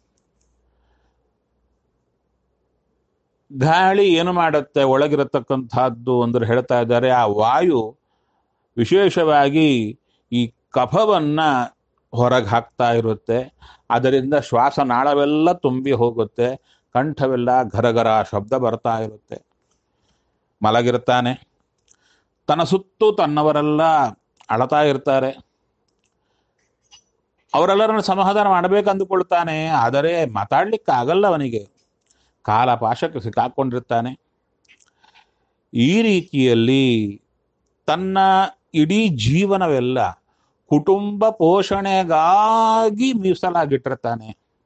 ಗಾಳಿ ಏನು ಮಾಡುತ್ತೆ ಒಳಗಿರತಕ್ಕಂಥದ್ದು ಅಂದ್ರೆ ಹೇಳ್ತಾ ಇದ್ದಾರೆ ಆ ವಾಯು ವಿಶೇಷವಾಗಿ ಈ ಕಫವನ್ನ ಹೊರಗೆ ಹಾಕ್ತಾ ಇರುತ್ತೆ ಅದರಿಂದ ಶ್ವಾಸನಾಳವೆಲ್ಲ ತುಂಬಿ ಹೋಗುತ್ತೆ ಕಂಠವೆಲ್ಲ ಗರಗರ ಶಬ್ದ ಬರ್ತಾ ಇರುತ್ತೆ ಮಲಗಿರ್ತಾನೆ ತನ್ನ ಸುತ್ತು ತನ್ನವರೆಲ್ಲ ಅಳತಾ ಇರ್ತಾರೆ ಅವರೆಲ್ಲರನ್ನು ಸಮಾಧಾನ ಮಾಡಬೇಕಂದುಕೊಳ್ತಾನೆ ಆದರೆ ಮಾತಾಡ್ಲಿಕ್ಕೆ ಆಗಲ್ಲ ಅವನಿಗೆ ಕಾಲ ಪಾಶಕ್ಕೆ ಸಿಕ್ಕಾಕೊಂಡಿರ್ತಾನೆ ಈ ರೀತಿಯಲ್ಲಿ ತನ್ನ ಇಡೀ ಜೀವನವೆಲ್ಲ ಕುಟುಂಬ ಪೋಷಣೆಗಾಗಿ ಮೀಸಲಾಗಿಟ್ಟಿರ್ತಾನೆ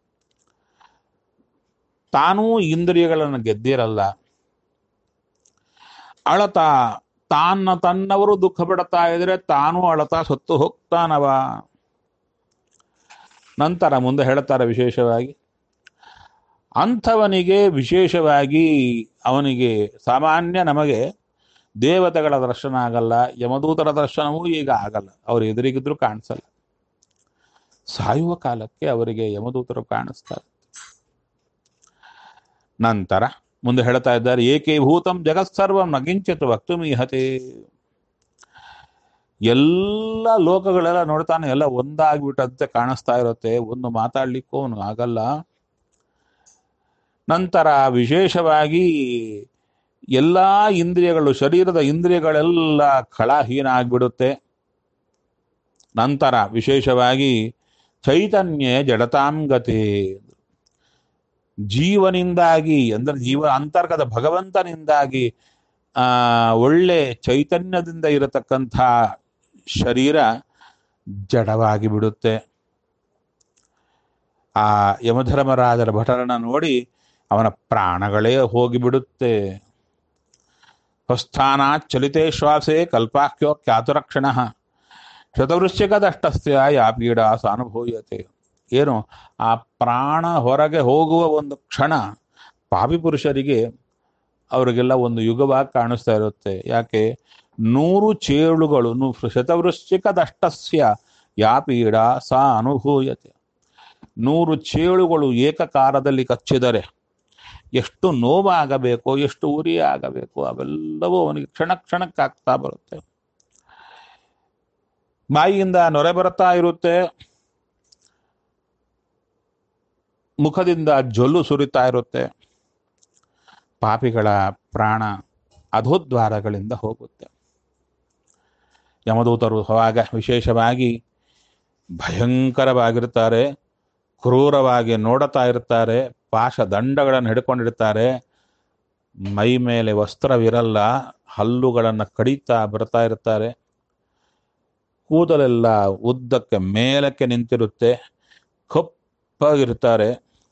ತಾನೂ ಇಂದ್ರಿಯಗಳನ್ನು ಗೆದ್ದಿರಲ್ಲ ಅಳತಾ ತಾನ ತನ್ನವರು ದುಃಖ ಪಡ್ತಾ ಇದ್ರೆ ತಾನು ಅಳತಾ ಸತ್ತು ಹೋಗ್ತಾನವ ನಂತರ ಮುಂದೆ ಹೇಳ್ತಾರೆ ವಿಶೇಷವಾಗಿ ಅಂಥವನಿಗೆ ವಿಶೇಷವಾಗಿ ಅವನಿಗೆ ಸಾಮಾನ್ಯ ನಮಗೆ ದೇವತೆಗಳ ದರ್ಶನ ಆಗಲ್ಲ ಯಮದೂತರ ದರ್ಶನವೂ ಈಗ ಆಗಲ್ಲ ಅವರು ಎದುರಿಗಿದ್ರು ಕಾಣಿಸಲ್ಲ ಸಾಯುವ ಕಾಲಕ್ಕೆ ಅವರಿಗೆ ಯಮದೂತರು ಕಾಣಿಸ್ತಾರೆ ನಂತರ ಮುಂದೆ ಹೇಳ್ತಾ ಇದ್ದಾರೆ ಏಕೀಭೂತಂ ಜಗತ್ಸರ್ವಂ ನಗಿಂಚಿತು ವಕ್ತುಮೀಹತೆ ಎಲ್ಲ ಲೋಕಗಳೆಲ್ಲ ನೋಡ್ತಾನೆ ಎಲ್ಲ ಒಂದಾಗ್ಬಿಟ್ಟಂತೆ ಕಾಣಿಸ್ತಾ ಇರುತ್ತೆ ಒಂದು ಮಾತಾಡ್ಲಿಕ್ಕೂ ಅವನು ಆಗಲ್ಲ ನಂತರ ವಿಶೇಷವಾಗಿ ಎಲ್ಲ ಇಂದ್ರಿಯಗಳು ಶರೀರದ ಇಂದ್ರಿಯಗಳೆಲ್ಲ ಖಳಹೀನ ಆಗ್ಬಿಡುತ್ತೆ ನಂತರ ವಿಶೇಷವಾಗಿ ಚೈತನ್ಯ ಜಡತಾಂಗತೆ ಜೀವನಿಂದಾಗಿ ಅಂದ್ರೆ ಜೀವ ಅಂತರ್ಗತ ಭಗವಂತನಿಂದಾಗಿ ಆ ಒಳ್ಳೆ ಚೈತನ್ಯದಿಂದ ಇರತಕ್ಕಂಥ ಶರೀರ ಜಡವಾಗಿ ಬಿಡುತ್ತೆ ಆ ಯಮಧರ್ಮರಾಜರ ಭಟರನ್ನ ನೋಡಿ ಅವನ ಪ್ರಾಣಗಳೇ ಹೋಗಿಬಿಡುತ್ತೆ ಸ್ವಸ್ಥಾನ ಚಲಿತೆ ಶ್ವಾಸೆ ಕಲ್ಪಾಖ್ಯೋ ಖ್ಯಾತುರಕ್ಷಣ ಶತವೃಶ್ಚಿಕದಷ್ಟಸ್ಯ ಯಾ ಪೀಡ ಸಾನುಭೂಯತೆ ಏನು ಆ ಪ್ರಾಣ ಹೊರಗೆ ಹೋಗುವ ಒಂದು ಕ್ಷಣ ಪಾಪಿ ಪುರುಷರಿಗೆ ಅವರಿಗೆಲ್ಲ ಒಂದು ಯುಗವಾಗಿ ಕಾಣಿಸ್ತಾ ಇರುತ್ತೆ ಯಾಕೆ ನೂರು ಚೇಳುಗಳು ನು- ಶತವೃಶ್ಚಿಕದಷ್ಟಸ್ಯ ಯಾ ಪೀಡ ಸಾ ಅನುಭೂಯತೆ ನೂರು ಚೇಳುಗಳು ಏಕಕಾಲದಲ್ಲಿ ಕಚ್ಚಿದರೆ ಎಷ್ಟು ನೋವಾಗಬೇಕು ಎಷ್ಟು ಉರಿ ಆಗಬೇಕು ಅವೆಲ್ಲವೂ ಅವನಿಗೆ ಕ್ಷಣ ಕ್ಷಣಕ್ಕೆ ಆಗ್ತಾ ಬರುತ್ತೆ ಬಾಯಿಯಿಂದ ನೊರೆ ಬರ್ತಾ ಇರುತ್ತೆ ಮುಖದಿಂದ ಜೊಲ್ಲು ಸುರಿತಾ ಇರುತ್ತೆ ಪಾಪಿಗಳ ಪ್ರಾಣ ಅಧೋದ್ವಾರಗಳಿಂದ ಹೋಗುತ್ತೆ ಯಮದೂತರು ಅವಾಗ ವಿಶೇಷವಾಗಿ ಭಯಂಕರವಾಗಿರ್ತಾರೆ ಕ್ರೂರವಾಗಿ ನೋಡುತ್ತಾ ಇರ್ತಾರೆ ಪಾಶ ದಂಡಗಳನ್ನು ಹಿಡ್ಕೊಂಡಿರ್ತಾರೆ ಮೈ ಮೇಲೆ ವಸ್ತ್ರವಿರಲ್ಲ ಹಲ್ಲುಗಳನ್ನು ಕಡಿತಾ ಬರ್ತಾ ಇರ್ತಾರೆ ಕೂದಲೆಲ್ಲ ಉದ್ದಕ್ಕೆ ಮೇಲಕ್ಕೆ ನಿಂತಿರುತ್ತೆ ಕಪ್ಪಾಗಿರ್ತಾರೆ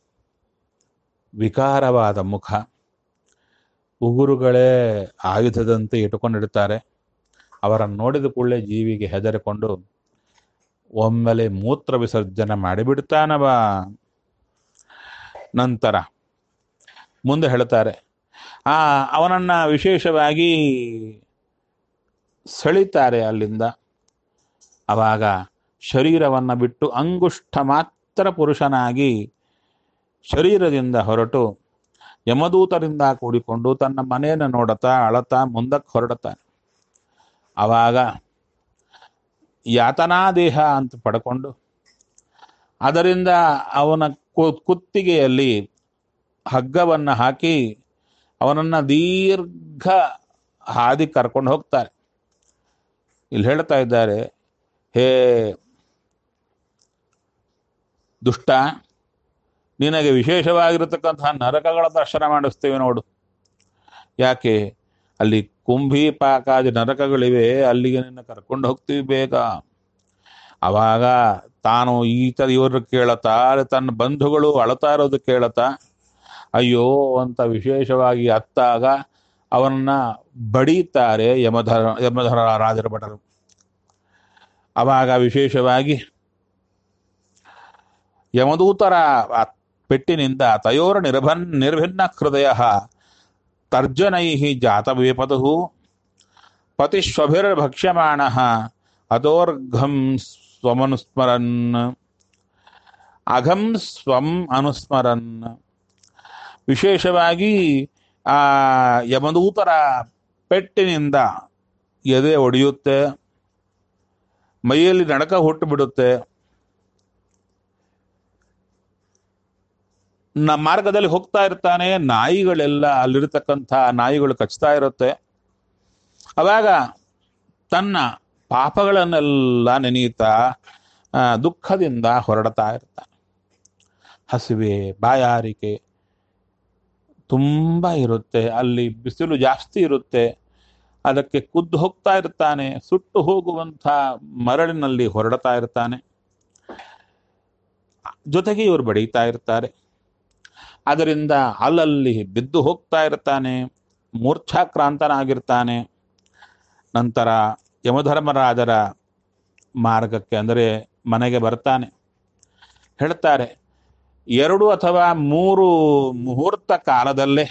ವಿಕಾರವಾದ ಮುಖ ಉಗುರುಗಳೇ ಆಯುಧದಂತೆ ಇಟ್ಟುಕೊಂಡಿರ್ತಾರೆ ಅವರನ್ನು ನೋಡಿದ ಕೂಡಲೇ ಜೀವಿಗೆ ಹೆದರಿಕೊಂಡು ಒಮ್ಮೆಲೆ ಮೂತ್ರ ವಿಸರ್ಜನೆ ಮಾಡಿಬಿಡ್ತಾನವ ನಂತರ ಮುಂದೆ ಹೇಳ್ತಾರೆ ಆ ಅವನನ್ನ ವಿಶೇಷವಾಗಿ ಸೆಳಿತಾರೆ ಅಲ್ಲಿಂದ ಅವಾಗ ಶರೀರವನ್ನ ಬಿಟ್ಟು ಅಂಗುಷ್ಠ ಮಾತ್ರ ಪುರುಷನಾಗಿ ಶರೀರದಿಂದ ಹೊರಟು ಯಮದೂತರಿಂದ ಕೂಡಿಕೊಂಡು ತನ್ನ ಮನೆಯನ್ನು ನೋಡುತ್ತಾ ಅಳತಾ ಮುಂದಕ್ಕೆ ಹೊರಡುತ್ತಾನೆ ಆವಾಗ ಯಾತನಾ ದೇಹ ಅಂತ ಪಡ್ಕೊಂಡು ಅದರಿಂದ ಅವನ ಕು- ಕುತ್ತಿಗೆಯಲ್ಲಿ ಹಗ್ಗವನ್ನು ಹಾಕಿ ಅವನನ್ನ ದೀರ್ಘ ಹಾದಿ ಕರ್ಕೊಂಡು ಹೋಗ್ತಾರೆ ಇಲ್ಲಿ ಹೇಳ್ತಾ ಇದ್ದಾರೆ ಹೇ ದುಷ್ಟ ನಿನಗೆ ವಿಶೇಷವಾಗಿರತಕ್ಕಂತಹ ನರಕಗಳ ದರ್ಶನ ಮಾಡಿಸ್ತೇವೆ ನೋಡು ಯಾಕೆ ಅಲ್ಲಿ ಕುಂಭಿ ಪಾಕಾದಿ ನರಕಗಳಿವೆ ಅಲ್ಲಿಗೆ ನಿನ್ನ ಕರ್ಕೊಂಡು ಹೋಗ್ತೀವಿ ಬೇಗ ಅವಾಗ ತಾನು ಈತ ಇವರು ಕೇಳತಾ ತನ್ನ ಬಂಧುಗಳು ಅಳತಾ ಇರೋದು ಕೇಳತಾ ಅಯ್ಯೋ ಅಂತ ವಿಶೇಷವಾಗಿ ಅತ್ತಾಗ ಅವನನ್ನ ಬಡೀತಾರೆ ಯಮಧರ ಯಮಧರ ರಾಜರ ಭಟರು ಅವಾಗ ವಿಶೇಷವಾಗಿ ಯಮದೂತರ ಆ ಪೆಟ್ಟಿನಿಂದ ತಯೋರ ನಿರ್ಭನ್ ನಿರ್ಭಿನ್ನ ಹೃದಯ ತರ್ಜನೈ ಜಾತವೇಪದು ಪತಿಶ್ವಭಿರ್ಭಕ್ಷ್ಯಮಾಣ ಅದೋರ್ಘಂ ಸ್ವಮನುಸ್ಮರನ್ ಅಘಂ ಸ್ವಂ ಅನುಸ್ಮರನ್ ವಿಶೇಷವಾಗಿ ಆ ಯಮದೂತರ ಪೆಟ್ಟಿನಿಂದ ಎದೆ ಒಡೆಯುತ್ತೆ ಮೈಯಲ್ಲಿ ನಡಕ ಹುಟ್ಟು ಬಿಡುತ್ತೆ ನ ಮಾರ್ಗದಲ್ಲಿ ಹೋಗ್ತಾ ಇರ್ತಾನೆ ನಾಯಿಗಳೆಲ್ಲ ಅಲ್ಲಿರ್ತಕ್ಕಂಥ ನಾಯಿಗಳು ಕಚ್ತಾ ಇರುತ್ತೆ ಅವಾಗ ತನ್ನ ಪಾಪಗಳನ್ನೆಲ್ಲ ನೆನೆಯುತ್ತಾ ಆ, ದುಃಖದಿಂದ ಹೊರಡ್ತಾ ಇರ್ತಾನೆ ಹಸಿವೆ ಬಾಯಾರಿಕೆ ತುಂಬ ಇರುತ್ತೆ ಅಲ್ಲಿ ಬಿಸಿಲು ಜಾಸ್ತಿ ಇರುತ್ತೆ ಅದಕ್ಕೆ ಕುದ್ದು ಹೋಗ್ತಾ ಇರ್ತಾನೆ ಸುಟ್ಟು ಹೋಗುವಂಥ ಮರಳಿನಲ್ಲಿ ಹೊರಡ್ತಾ ಇರ್ತಾನೆ ಜೊತೆಗೆ ಇವರು ಬಡೀತಾ ಇರ್ತಾರೆ ಅದರಿಂದ ಅಲ್ಲಲ್ಲಿ ಬಿದ್ದು ಹೋಗ್ತಾ ಇರ್ತಾನೆ ಮೂರ್ಛಾಕ್ರಾಂತನಾಗಿರ್ತಾನೆ ನಂತರ ಯಮಧರ್ಮರಾಜರ ಮಾರ್ಗಕ್ಕೆ ಅಂದರೆ ಮನೆಗೆ ಬರ್ತಾನೆ ಹೇಳ್ತಾರೆ ಎರಡು ಅಥವಾ ಮೂರು ಮುಹೂರ್ತ ಕಾಲದಲ್ಲೇ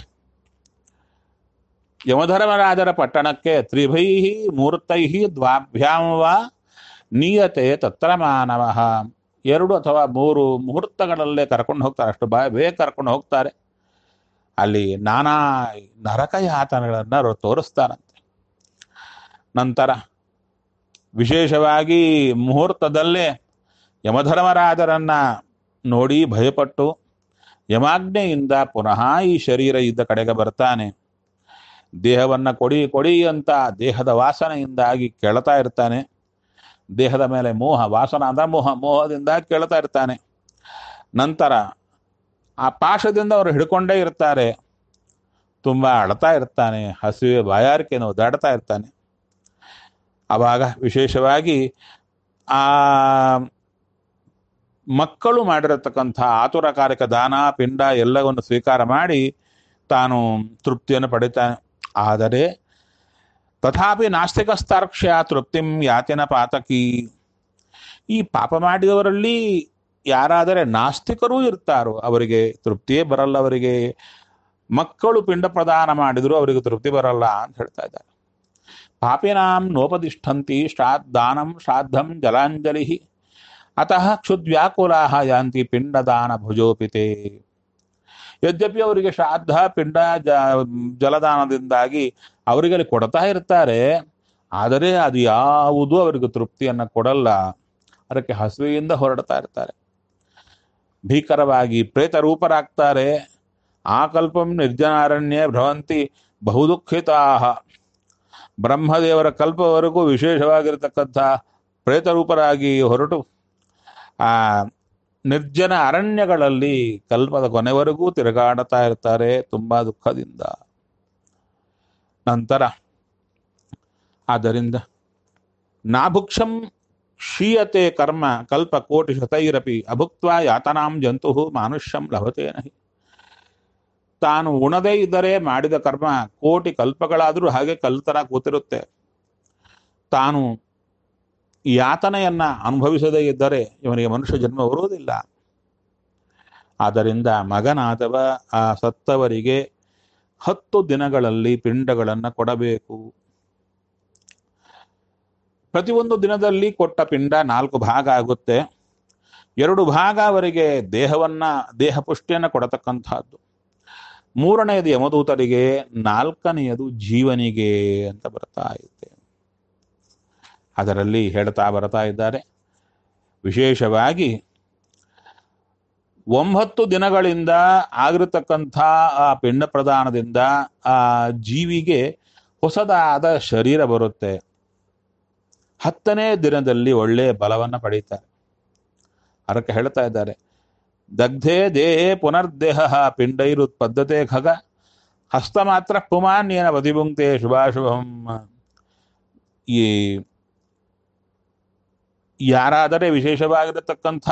ಯಮಧರ್ಮರಾಜರ ಪಟ್ಟಣಕ್ಕೆ ತ್ರಿಭೈ ಮೂರ್ತೈ ದ್ವಾಭ್ಯಾಂ ವಾ ನೀಯತೆ ತತ್ರ ಮಾನವ ಎರಡು ಅಥವಾ ಮೂರು ಮುಹೂರ್ತಗಳಲ್ಲೇ ಕರ್ಕೊಂಡು ಹೋಗ್ತಾರೆ ಅಷ್ಟು ಬಾ ಬೇಗ ಕರ್ಕೊಂಡು ಹೋಗ್ತಾರೆ ಅಲ್ಲಿ ನಾನಾ ನರಕ ಯಾತನೆಗಳನ್ನು ಅವರು ತೋರಿಸ್ತಾರಂತೆ ನಂತರ ವಿಶೇಷವಾಗಿ ಮುಹೂರ್ತದಲ್ಲೇ ಯಮಧರ್ಮರಾಜರನ್ನ ನೋಡಿ ಭಯಪಟ್ಟು ಯಮಾಜ್ಞೆಯಿಂದ ಪುನಃ ಈ ಶರೀರ ಇದ್ದ ಕಡೆಗೆ ಬರ್ತಾನೆ ದೇಹವನ್ನ ಕೊಡಿ ಕೊಡಿ ಅಂತ ದೇಹದ ವಾಸನೆಯಿಂದಾಗಿ ಕೇಳ್ತಾ ಇರ್ತಾನೆ ದೇಹದ ಮೇಲೆ ಮೋಹ ವಾಸನ ಅಂದ್ರೆ ಮೋಹ ಮೋಹದಿಂದ ಕೇಳ್ತಾ ಇರ್ತಾನೆ ನಂತರ ಆ ಪಾಶದಿಂದ ಅವರು ಹಿಡ್ಕೊಂಡೇ ಇರ್ತಾರೆ ತುಂಬ ಅಳ್ತಾ ಇರ್ತಾನೆ ಹಸಿವೆ ಬಾಯಾರಿಕೆಯನ್ನು ಒದ್ದಾಡ್ತಾ ಇರ್ತಾನೆ ಆವಾಗ ವಿಶೇಷವಾಗಿ ಆ ಮಕ್ಕಳು ಮಾಡಿರತಕ್ಕಂಥ ಆತುರಕಾರಕ ದಾನ ಪಿಂಡ ಎಲ್ಲವನ್ನು ಸ್ವೀಕಾರ ಮಾಡಿ ತಾನು ತೃಪ್ತಿಯನ್ನು ಪಡಿತಾನೆ ಆದರೆ ತಥಾಪಿ ನಾಸ್ತಿಕಸ್ತಾರ್ಕ್ಷ್ಯ ತೃಪ್ತಿಂ ಯಾತಿನ ಪಾತಕಿ ಈ ಪಾಪ ಮಾಡಿದವರಲ್ಲಿ ಯಾರಾದರೆ ನಾಸ್ತಿಕರೂ ಇರ್ತಾರೋ ಅವರಿಗೆ ತೃಪ್ತಿಯೇ ಬರಲ್ಲ ಅವರಿಗೆ ಮಕ್ಕಳು ಪಿಂಡ ಪ್ರದಾನ ಮಾಡಿದ್ರು ಅವರಿಗೆ ತೃಪ್ತಿ ಬರಲ್ಲ ಅಂತ ಹೇಳ್ತಾ ಇದ್ದಾರೆ ಪಾಪಿನಾಂ ನೋಪದಿಷ್ಠಂತಿ ಶ್ರಾದ್ದಾನಂ ಶ್ರಾದ್ದಂ ಜಲಾಂಜಲಿ ಅತಃ ಕ್ಷುದ್ವ್ಯಾಕುಲಾ ಯಾಂತಿ ಪಿಂಡದಾನ ಭುಜೋಪಿತೆ ಯದ್ಯಪಿ ಅವರಿಗೆ ಶ್ರಾದ್ದ ಪಿಂಡ ಜ ಜಲದಾನದಿಂದಾಗಿ ಅವರಿಗೆ ಅಲ್ಲಿ ಕೊಡ್ತಾ ಇರ್ತಾರೆ ಆದರೆ ಅದು ಯಾವುದು ಅವರಿಗೆ ತೃಪ್ತಿಯನ್ನು ಕೊಡಲ್ಲ ಅದಕ್ಕೆ ಹಸುವೆಯಿಂದ ಹೊರಡ್ತಾ ಇರ್ತಾರೆ ಭೀಕರವಾಗಿ ಪ್ರೇತ ರೂಪರಾಗ್ತಾರೆ ಆ ಕಲ್ಪಂ ನಿರ್ಜನಾರಣ್ಯ ಭ್ರವಂತಿ ಬಹುದುಃಖಿತಾ ಬ್ರಹ್ಮದೇವರ ಕಲ್ಪವರೆಗೂ ವಿಶೇಷವಾಗಿರತಕ್ಕಂಥ ಪ್ರೇತರೂಪರಾಗಿ ಹೊರಟು ಆ ನಿರ್ಜನ ಅರಣ್ಯಗಳಲ್ಲಿ ಕಲ್ಪದ ಕೊನೆವರೆಗೂ ತಿರುಗಾಡುತ್ತಾ ಇರ್ತಾರೆ ತುಂಬಾ ದುಃಖದಿಂದ ನಂತರ ಆದ್ದರಿಂದ ನಾಭುಕ್ಷಂ ಕ್ಷೀಯತೆ ಕರ್ಮ ಕಲ್ಪ ಕೋಟಿ ಶತೈರಪಿ ಅಭುಕ್ತ ಯಾತನಾಂ ಜಂತು ಮಾನುಷ್ಯಂ ಲಭತೆ ನಹಿ ತಾನು ಉಣದೇ ಇದ್ದರೆ ಮಾಡಿದ ಕರ್ಮ ಕೋಟಿ ಕಲ್ಪಗಳಾದರೂ ಹಾಗೆ ಕಲ್ತರ ಕೂತಿರುತ್ತೆ ತಾನು ಯಾತನೆಯನ್ನ ಅನುಭವಿಸದೇ ಇದ್ದರೆ ಇವನಿಗೆ ಮನುಷ್ಯ ಜನ್ಮ ಬರುವುದಿಲ್ಲ ಆದ್ದರಿಂದ ಮಗನಾದವ ಆ ಸತ್ತವರಿಗೆ ಹತ್ತು ದಿನಗಳಲ್ಲಿ ಪಿಂಡಗಳನ್ನು ಕೊಡಬೇಕು ಪ್ರತಿಯೊಂದು ದಿನದಲ್ಲಿ ಕೊಟ್ಟ ಪಿಂಡ ನಾಲ್ಕು ಭಾಗ ಆಗುತ್ತೆ ಎರಡು ಭಾಗ ಅವರಿಗೆ ದೇಹವನ್ನ ದೇಹ ಪುಷ್ಟಿಯನ್ನು ಕೊಡತಕ್ಕಂಥದ್ದು ಮೂರನೆಯದು ಯಮದೂತರಿಗೆ ನಾಲ್ಕನೆಯದು ಜೀವನಿಗೆ ಅಂತ ಬರ್ತಾ ಇದೆ ಅದರಲ್ಲಿ ಹೇಳ್ತಾ ಬರ್ತಾ ಇದ್ದಾರೆ ವಿಶೇಷವಾಗಿ ಒಂಬತ್ತು ದಿನಗಳಿಂದ ಆಗಿರತಕ್ಕಂಥ ಆ ಪಿಂಡ ಪ್ರದಾನದಿಂದ ಆ ಜೀವಿಗೆ ಹೊಸದಾದ ಶರೀರ ಬರುತ್ತೆ ಹತ್ತನೇ ದಿನದಲ್ಲಿ ಒಳ್ಳೆಯ ಬಲವನ್ನು ಪಡೀತಾರೆ ಅದಕ್ಕೆ ಹೇಳ್ತಾ ಇದ್ದಾರೆ ದಗ್ಧೇ ದೇಹೇ ಪುನರ್ದೇಹ ಪಿಂಡೈರುತ್ಪದ್ಧತೆ ಖಗ ಹಸ್ತ ಮಾತ್ರ ಪುಮಾನ್ಯೇನ ಪ್ರತಿಭುಂಕ್ತೆ ಶುಭಾಶುಭಂ ಈ ಯಾರಾದರೆ ವಿಶೇಷವಾಗಿರತಕ್ಕಂಥ